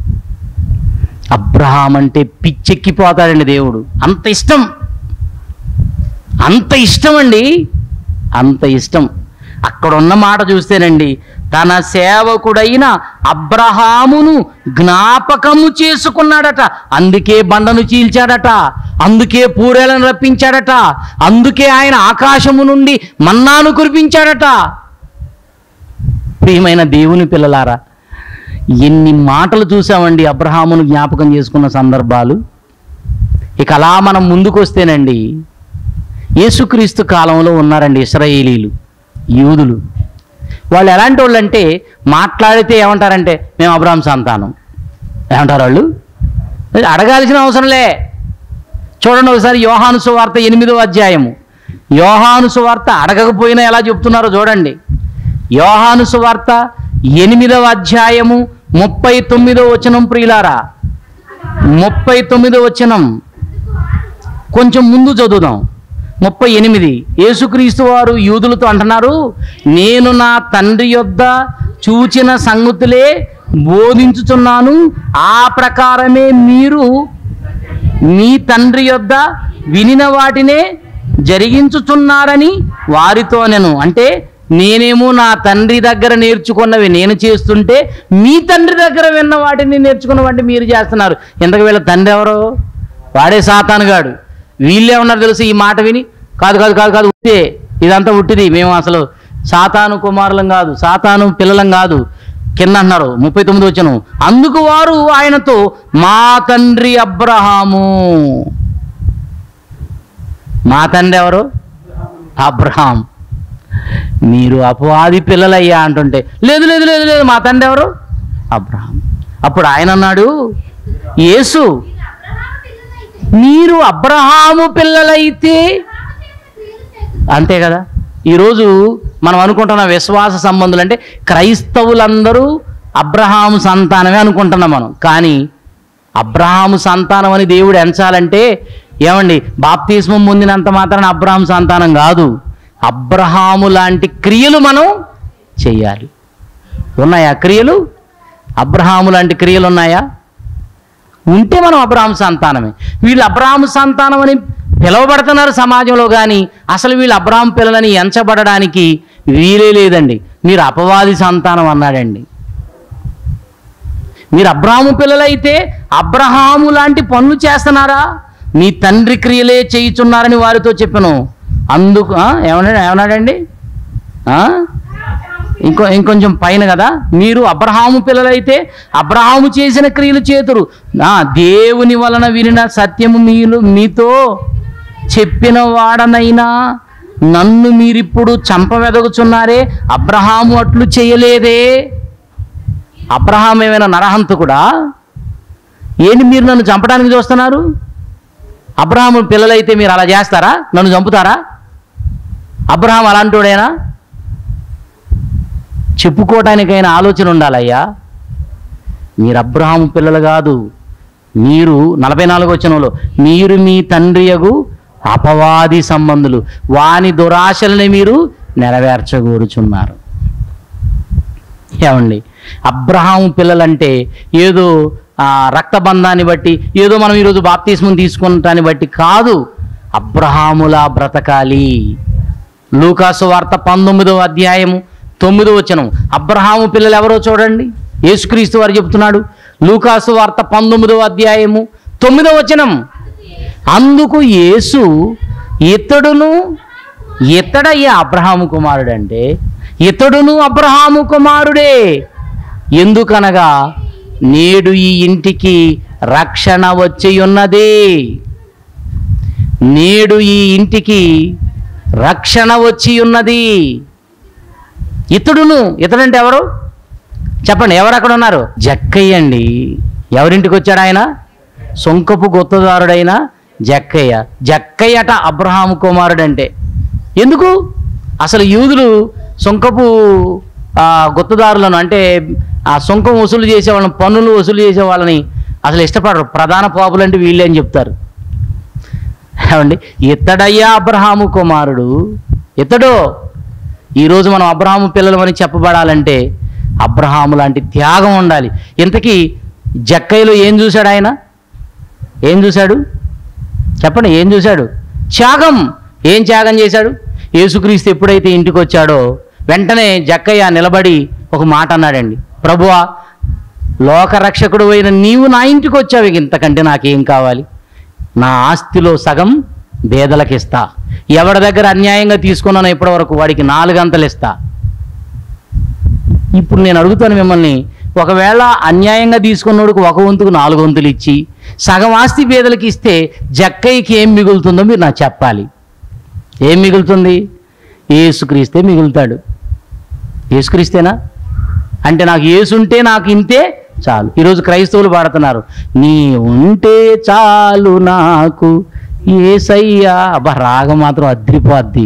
అబ్రహాం అంటే పిచ్చెక్కిపోతాడండి దేవుడు అంత ఇష్టం అంత ఇష్టం అండి అంత ఇష్టం అక్కడ ఉన్న మాట చూస్తేనండి తన సేవకుడైన అబ్రహామును జ్ఞాపకము చేసుకున్నాడట అందుకే బండను చీల్చాడట అందుకే పూరేలను రప్పించాడట అందుకే ఆయన ఆకాశము నుండి మన్నాను కురిపించాడట ప్రియమైన దేవుని పిల్లలారా ఎన్ని మాటలు చూసామండి అబ్రహామును జ్ఞాపకం చేసుకున్న సందర్భాలు ఇక అలా మనం ముందుకు వస్తేనండి యేసుక్రీస్తు కాలంలో ఉన్నారండి ఇస్రాయేలీలు యూదులు వాళ్ళు ఎలాంటి వాళ్ళు అంటే మాట్లాడితే ఏమంటారంటే మేము అబ్రహాం సంతానం ఏమంటారు వాళ్ళు అడగాల్సిన అవసరంలే చూడండి ఒకసారి యోహాను సువార్త ఎనిమిదో అధ్యాయము యోహాను సువార్త అడగకపోయినా ఎలా చెప్తున్నారో చూడండి యోహాను సువార్త ఎనిమిదవ అధ్యాయము ముప్పై తొమ్మిదో వచనం ప్రియులారా ముప్పై తొమ్మిదో వచనం కొంచెం ముందు చదువుదాం ముప్పై ఎనిమిది యేసుక్రీస్తు వారు యూదులతో అంటున్నారు నేను నా తండ్రి యొద్ద చూచిన సంగతులే బోధించుచున్నాను ఆ ప్రకారమే మీరు మీ తండ్రి యొద్ద వినిన వాటినే జరిగించుచున్నారని వారితో నేను అంటే నేనేమో నా తండ్రి దగ్గర నేర్చుకున్నవి నేను చేస్తుంటే మీ తండ్రి దగ్గర విన్న వాటిని నేర్చుకున్న వాటిని మీరు చేస్తున్నారు ఎందుకు వీళ్ళ తండ్రి ఎవరు వాడే సాతానుగాడు వీళ్ళే ఉన్నారు తెలుసు ఈ మాట విని కాదు కాదు కాదు కాదు ఉట్టే ఇదంతా ఉట్టిది మేము అసలు సాతాను కుమారులం కాదు సాతాను పిల్లలం కాదు కింద అన్నారు ముప్పై తొమ్మిది వచ్చను అందుకు వారు ఆయనతో మా తండ్రి అబ్రహాము మా తండ్రి ఎవరు అబ్రహాం మీరు అపవాది పిల్లలయ్యా అంటుంటే లేదు లేదు లేదు లేదు మా తండ్రి ఎవరు అబ్రహాం అప్పుడు ఆయన అన్నాడు యేసు మీరు అబ్రహాము పిల్లలైతే అంతే కదా ఈరోజు మనం అనుకుంటున్న విశ్వాస సంబంధులు అంటే క్రైస్తవులందరూ అబ్రహాము సంతానమే అనుకుంటున్నాం మనం కానీ అబ్రహాము సంతానం అని దేవుడు ఎంచాలంటే ఏమండి బాప్తిస్మం పొందినంత మాత్రాన అబ్రహాం సంతానం కాదు అబ్రహాము లాంటి క్రియలు మనం చేయాలి ఉన్నాయా క్రియలు అబ్రహాము లాంటి క్రియలు ఉన్నాయా ఉంటే మనం అబ్రాహం సంతానమే వీళ్ళు అబ్రాహం సంతానం అని పిలువబడుతున్నారు సమాజంలో కానీ అసలు వీళ్ళు అబ్రాహం పిల్లలని ఎంచబడడానికి వీలే లేదండి మీరు అపవాది సంతానం అన్నాడండి మీరు అబ్రాహము పిల్లలైతే అబ్రహాము లాంటి పనులు చేస్తున్నారా మీ తండ్రి క్రియలే చేయుచున్నారని వారితో చెప్పాను అందుకు ఆ, ఏమన్నాడు ఏమన్నాడండి ఆ? ఇంకో ఇంకొంచెం పైన కదా మీరు అబ్రహాము పిల్లలైతే అబ్రహాము చేసిన క్రియలు చేతురు ఆ, దేవుని వలన వినిన సత్యము మీరు మీతో చెప్పిన వాడనైనా నన్ను మీరిప్పుడు చంపవెదగుచున్నారే అబ్రహాము అట్లు చేయలేదే అబ్రహాం ఏమైనా నరహంతకుడా ఏంటి మీరు నన్ను చంపడానికి చూస్తున్నారు అబ్రహాము పిల్లలైతే మీరు అలా చేస్తారా నన్ను చంపుతారా అబ్రహాం అలాంటోడేనా చెప్పుకోవటానికైనా ఆలోచన ఉండాలయ్యా మీరు అబ్రహాము పిల్లలు కాదు మీరు నలభై నాలుగు వచనంలో మీరు మీ తండ్రియగు అపవాది సంబంధులు వాని దురాశల్ని మీరు నెరవేర్చగోరుచున్నారు ఏమండి అబ్రహాము పిల్లలంటే ఏదో ఆ, రక్తబంధాన్ని బట్టి ఏదో మనం ఈరోజు బాప్తిస్మం తీసుకుంటాన్ని బట్టి కాదు అబ్రహాములా బ్రతకాలి లూకాసు వార్త పంతొమ్మిదవ అధ్యాయము తొమ్మిదో వచనం అబ్రహాము పిల్లలు ఎవరో చూడండి యేసుక్రీస్తు వారు చెప్తున్నాడు లూకాసు వార్త పంతొమ్మిదవ అధ్యాయము తొమ్మిదవ వచనం అందుకు యేసు ఇతడును ఇతడయ్యా అబ్రహాము కుమారుడు అంటే ఇతడును అబ్రహాము కుమారుడే ఎందుకనగా నేడు ఈ ఇంటికి రక్షణ వచ్చి ఉన్నది నేడు ఈ ఇంటికి రక్షణ వచ్చి ఉన్నది ఇతడును ఇతడంటే ఎవరు చెప్పండి ఎవరు అక్కడ ఉన్నారు జక్కయ్య అండి ఎవరింటికి వచ్చాడు ఆయన సొంకపు గుత్తదారుడైన జక్కయ్య జక్కయ్యట అబ్రహాము కుమారుడు అంటే ఎందుకు అసలు యూదులు సొంకపు ఆ, గుత్తదారులను అంటే ఆ సొంకం వసూలు చేసే వాళ్ళని పన్నులు వసూలు చేసే వాళ్ళని అసలు ఇష్టపడరు ప్రధాన పాపులు అంటే వీళ్ళే అని చెప్తారు ఏమండి ఇతడయ్యా అబ్రహాము కుమారుడు ఇతడు ఈరోజు మనం అబ్రహాము పిల్లలమని చెప్పబడాలంటే అబ్రహాము లాంటి త్యాగం ఉండాలి ఇంతకీ జక్కయ్యలో ఏం చూశాడు ఆయన ఏం చూశాడు చెప్పండి ఏం చూశాడు త్యాగం ఏం త్యాగం చేశాడు యేసుక్రీస్తు ఎప్పుడైతే ఇంటికి వచ్చాడో వెంటనే జక్కయ్య నిలబడి ఒక మాట అన్నాడండి ప్రభువా లోకరక్షకుడు అయిన నీవు నా ఇంటికి వచ్చావు ఇక ఇంతకంటే నాకేం కావాలి నా ఆస్తిలో సగం పేదలకు ఇస్తా ఎవరి దగ్గర అన్యాయంగా తీసుకున్నానో ఇప్పటివరకు వాడికి నాలుగంతలు ఇస్తా ఇప్పుడు నేను అడుగుతాను మిమ్మల్ని ఒకవేళ అన్యాయంగా తీసుకున్నోడికి ఒక వంతుకు నాలుగు వంతులు ఇచ్చి సగం ఆస్తి పేదలకు ఇస్తే జక్కయ్యకి ఏం మిగులుతుందో మీరు నాకు చెప్పాలి ఏం మిగులుతుంది ఏసుక్రీస్తే మిగులుతాడు ఏసుక్రీస్తేనా అంటే నాకు ఏసుంటే నాకు ఇంతే చాలు ఈరోజు క్రైస్తవులు పాడుతున్నారు నీ ఉంటే చాలు నాకు ఏసయ్యా అబ్బా రాగం మాత్రం అద్రిపోద్ది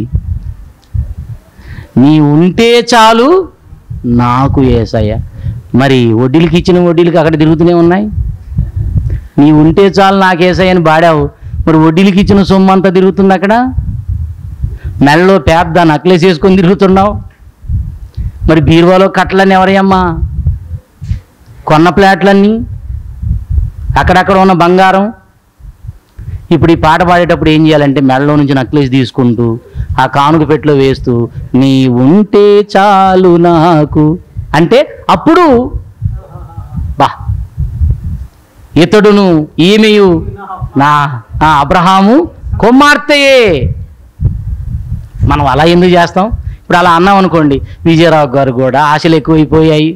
నీ ఉంటే చాలు నాకు ఏసయ్య మరి వడ్డీలకి ఇచ్చిన వడ్డీలకి అక్కడ తిరుగుతూనే ఉన్నాయి నీ ఉంటే చాలు నాకు ఏసయ్య అని పాడావు మరి వడ్డీలకి ఇచ్చిన సొమ్ము అంతా తిరుగుతుంది అక్కడ మెడలో పెద్ద నక్లెస్ వేసుకొని తిరుగుతున్నావు మరి బీరువాలో కట్టలన్నీ ఎవరయ్యమ్మా కొన్న ప్లాట్లన్నీ అక్కడక్కడ ఉన్న బంగారం ఇప్పుడు ఈ పాట పాడేటప్పుడు ఏం చేయాలంటే మెడలో నుంచి నక్లెస్ తీసుకుంటూ ఆ కానుక పెట్టులో వేస్తూ నీ ఉంటే చాలు నాకు అంటే అప్పుడు బా ఇతడును ఈమెయు నా ఆ అబ్రహాము కుమార్తెయే మనం అలా ఎందుకు చేస్తాం ఇప్పుడు అలా అన్నాం అనుకోండి విజయరావు గారు కూడా ఆశలు ఎక్కువైపోయాయి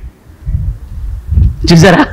చూసారా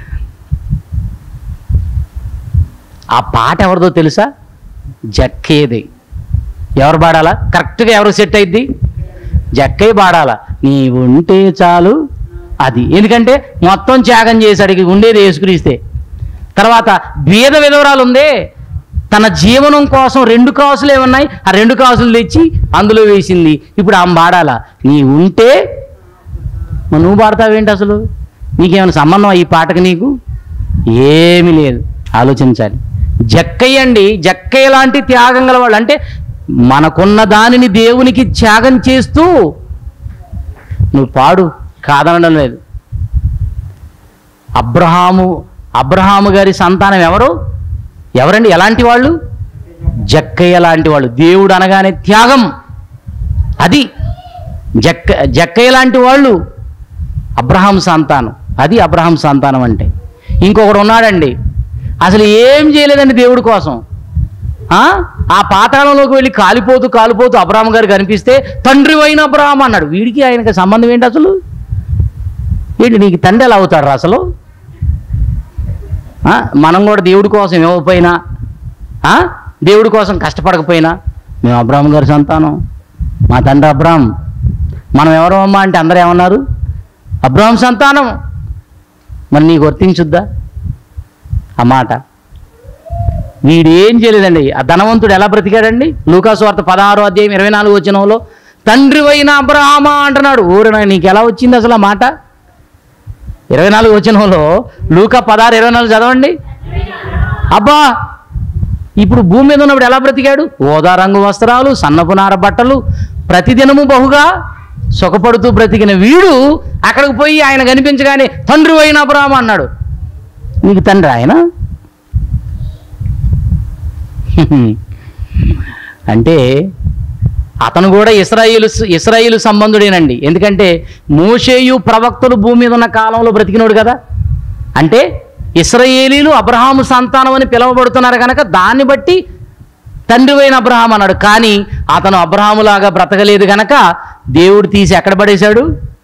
ఆ పాట ఎవరిదో తెలుసా జక్కేది ఎవరు పాడాలా కరెక్ట్గా ఎవరు సెట్ అయింది జక్కే పాడాలా నీ ఉంటే చాలు అది ఎందుకంటే మొత్తం త్యాగం చేశాడు ఇక ఉండేది యేసుక్రీస్తే తర్వాత బీద విధవరాలు ఉందే తన జీవనం కోసం రెండు కాసులు ఏమన్నాయి ఆ రెండు కాసులు తెచ్చి అందులో వేసింది ఇప్పుడు ఆమె పాడాలా నీ ఉంటే మరి నువ్వు పాడతావేంటి అసలు నీకేమైనా సంబంధం ఈ పాటకి నీకు ఏమీ లేదు ఆలోచించాలి జక్కయ్య అండి జక్కయ్య లాంటి త్యాగం గల వాళ్ళు అంటే మనకున్న దానిని దేవునికి త్యాగం చేస్తూ నువ్వు పాడు కాదనడం లేదు అబ్రహాము అబ్రహాము గారి సంతానం ఎవరు ఎవరండి ఎలాంటి వాళ్ళు జక్కయ్య లాంటి వాళ్ళు దేవుడు అనగానే త్యాగం అది జక్క జక్కయ్య లాంటి వాళ్ళు అబ్రహాం సంతానం అది అబ్రహాం సంతానం అంటే ఇంకొకడు ఉన్నాడండి అసలు ఏం చేయలేదండి దేవుడి కోసం ఆ? ఆ పాతాళంలోకి వెళ్ళి కాలిపోతూ కాలిపోతూ అబ్రహాం గారు కనిపిస్తే తండ్రి అయిన అబ్రహాం అన్నాడు వీడికి ఆయనకి సంబంధం ఏంటి అసలు ఏంటి నీకు తండ్రి ఎలా అవుతాడు రా అసలు ఆ? మనం కూడా దేవుడి కోసం ఇవ్వకపోయినా ఆ? దేవుడి కోసం కష్టపడకపోయినా మేము అబ్రాహం గారి సంతానం మా తండ్రి అబ్రాహం మనం ఎవరు అమ్మా అంటే అందరూ ఏమన్నారు అబ్రాహం సంతానం మరి నీకు వర్తించుద్దా ఆ మాట వీడేం చేయలేదండి ఆ ధనవంతుడు ఎలా బ్రతికాడండి లూకాసు వార్త పదహారో అధ్యాయం ఇరవై నాలుగు వచ్చినంలో తండ్రి అయిన అబ్రహామా అంటున్నాడు ఊరిన నీకు ఎలా వచ్చింది అసలు ఆ మాట ఇరవై నాలుగు వచ్చినంలో లూకా పదహారు ఇరవై నాలుగు చదవండి అబ్బా ఇప్పుడు భూమి మీద ఉన్నప్పుడు ఎలా బ్రతికాడు ఓదా రంగు వస్త్రాలు సన్నపు నార బట్టలు ప్రతిదినము బహుగా సుఖపడుతూ బ్రతికిన వీడు అక్కడికి పోయి ఆయన కనిపించగానే తండ్రి అయిన అబ్రహాం అన్నాడు నీకు తండ్రి ఆయన అంటే అతను కూడా ఇస్రాయిలు ఇస్రాయిలు సంబంధుడేనండి ఎందుకంటే మోషేయు ప్రవక్తలు భూమి మీద ఉన్న కాలంలో బ్రతికినోడు కదా అంటే ఇస్రాయేలీలు అబ్రహాము సంతానం అని పిలువబడుతున్నారు కనుక దాన్ని బట్టి తండ్రి అయిన అబ్రహాం అన్నాడు కానీ అతను అబ్రహాములాగా బ్రతకలేదు గనక దేవుడు తీసి ఎక్కడ పడేశాడు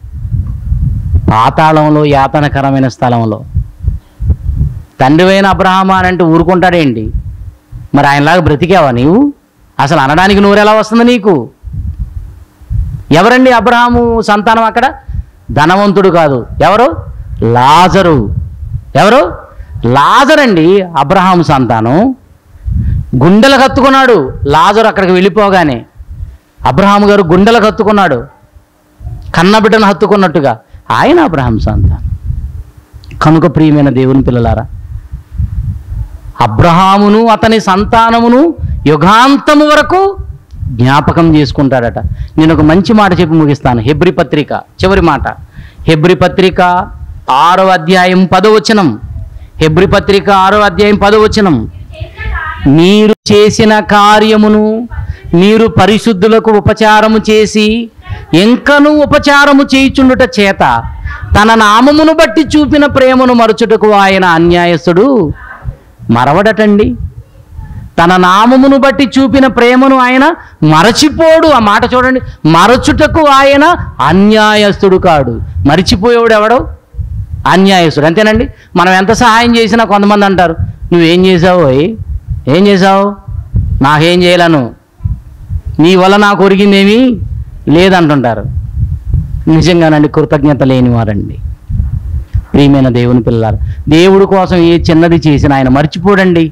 పాతాళంలో యాతనకరమైన స్థలంలో తండ్రి అయిన అబ్రహామా అని అంటే ఊరుకుంటాడేంటి మరి ఆయనలాగా బ్రతికావా నీవు అసలు అనడానికి నోరెలా వస్తుంది నీకు ఎవరండి అబ్రహాము సంతానం అక్కడ ధనవంతుడు కాదు ఎవరు లాజరు ఎవరు లాజరండి అబ్రహాము సంతానం గుండెలు కత్తుకున్నాడు లాజరు అక్కడికి వెళ్ళిపోగానే అబ్రహాము గారు గుండెలు కత్తుకున్నాడు కన్నబిడ్డను హత్తుకున్నట్టుగా ఆయన అబ్రహాం సంతానం కనుక ప్రియమైన దేవుని పిల్లలారా అబ్రహామును అతని సంతానమును యుగాంతము వరకు జ్ఞాపకం చేసుకుంటాడట నేను ఒక మంచి మాట చెప్పి ముగిస్తాను హెబ్రి పత్రిక చివరి మాట హెబ్రి పత్రిక ఆరో అధ్యాయం పదవచనం హెబ్రి పత్రిక ఆరో అధ్యాయం పదవచనం చేసిన కార్యం మీరు చేసిన కార్యమును మీరు పరిశుద్ధులకు ఉపచారము చేసి ఎంకను ఉపచారము చేయుచుండుట చేత తన నామమును బట్టి చూపిన ప్రేమను మరచుటకు ఆయన అన్యాయస్తుడు మరవడటండి తన నామమును బట్టి చూపిన ప్రేమను ఆయన మరచిపోడు ఆ మాట చూడండి మరచుటకు ఆయన అన్యాయస్తుడు కాడు మరిచిపోయేవాడు ఎవడో అన్యాయస్తుడు అంతేనండి మనం ఎంత సహాయం చేసినా కొంతమంది అంటారు నువ్వేం చేసావు ఓయ్? ఏం చేసావు నాకేం చేయలేను నీ వల్ల నాకు ఒరిగిందేమీ లేదంటుంటారు నిజంగానండి కృతజ్ఞత లేనివారండి ప్రియమైన దేవుని పిల్లలు దేవుడి కోసం ఏ చిన్నది చేసినా ఆయన మర్చిపోడండి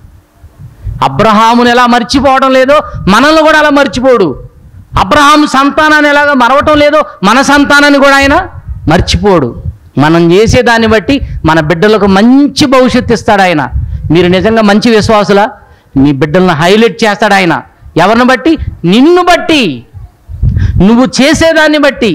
అబ్రహాముని ఎలా మర్చిపోవడం లేదో మనల్ని కూడా అలా మర్చిపోడు అబ్రహాము సంతానాన్ని ఎలాగ మరవటం లేదో మన సంతానాన్ని కూడా ఆయన మర్చిపోడు మనం చేసే దాన్ని బట్టి మన బిడ్డలకు మంచి భవిష్యత్తు ఇస్తాడు ఆయన మీరు నిజంగా మంచి విశ్వాసులా మీ బిడ్డలను హైలైట్ చేస్తాడు ఆయన ఎవరిని బట్టి నిన్ను బట్టి నువ్వు చేసేదాన్ని బట్టి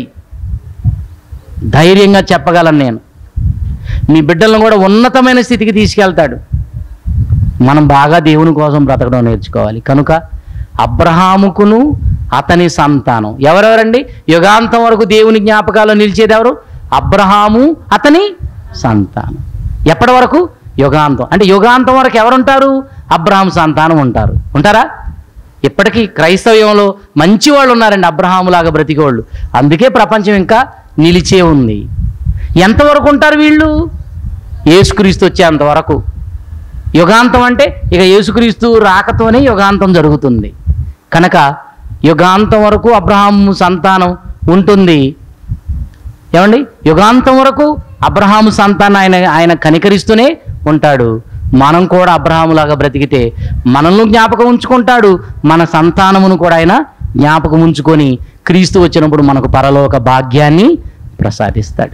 ధైర్యంగా చెప్పగలను నేను మీ బిడ్డలను కూడా ఉన్నతమైన స్థితికి తీసుకెళ్తాడు మనం బాగా దేవుని కోసం బ్రతకడం నేర్చుకోవాలి కనుక అబ్రహాముకును అతని సంతానం ఎవరెవరండి యుగాంతం వరకు దేవుని జ్ఞాపకాలు నిలిచేది ఎవరు అబ్రహాము అతని సంతానం ఎప్పటి వరకు యుగాంతం అంటే యుగాంతం వరకు ఎవరుంటారు అబ్రహాం సంతానం ఉంటారు ఉంటారా ఇప్పటికీ క్రైస్తవ్యంలో మంచి వాళ్ళు ఉన్నారండి అబ్రహాములాగా బ్రతికోళ్ళు అందుకే ప్రపంచం ఇంకా నిలిచే ఉంది ఎంతవరకు ఉంటారు వీళ్ళు యేసుక్రీస్తు వచ్చేంత వరకు యుగాంతం అంటే ఇక యేసుక్రీస్తు రాకతోనే యుగాంతం జరుగుతుంది కనుక యుగాంతం వరకు అబ్రహాము సంతానం ఉంటుంది ఏమండి యుగాంతం వరకు అబ్రహాము సంతానం ఆయన ఆయన కనికరిస్తూనే ఉంటాడు మనం కూడా అబ్రహాములాగా బ్రతికితే మనల్ని జ్ఞాపకం ఉంచుకుంటాడు మన సంతానమును కూడా ఆయన జ్ఞాపకం ఉంచుకొని క్రీస్తు వచ్చినప్పుడు మనకు పరలోక భాగ్యాన్ని ప్రసాదిస్తాడు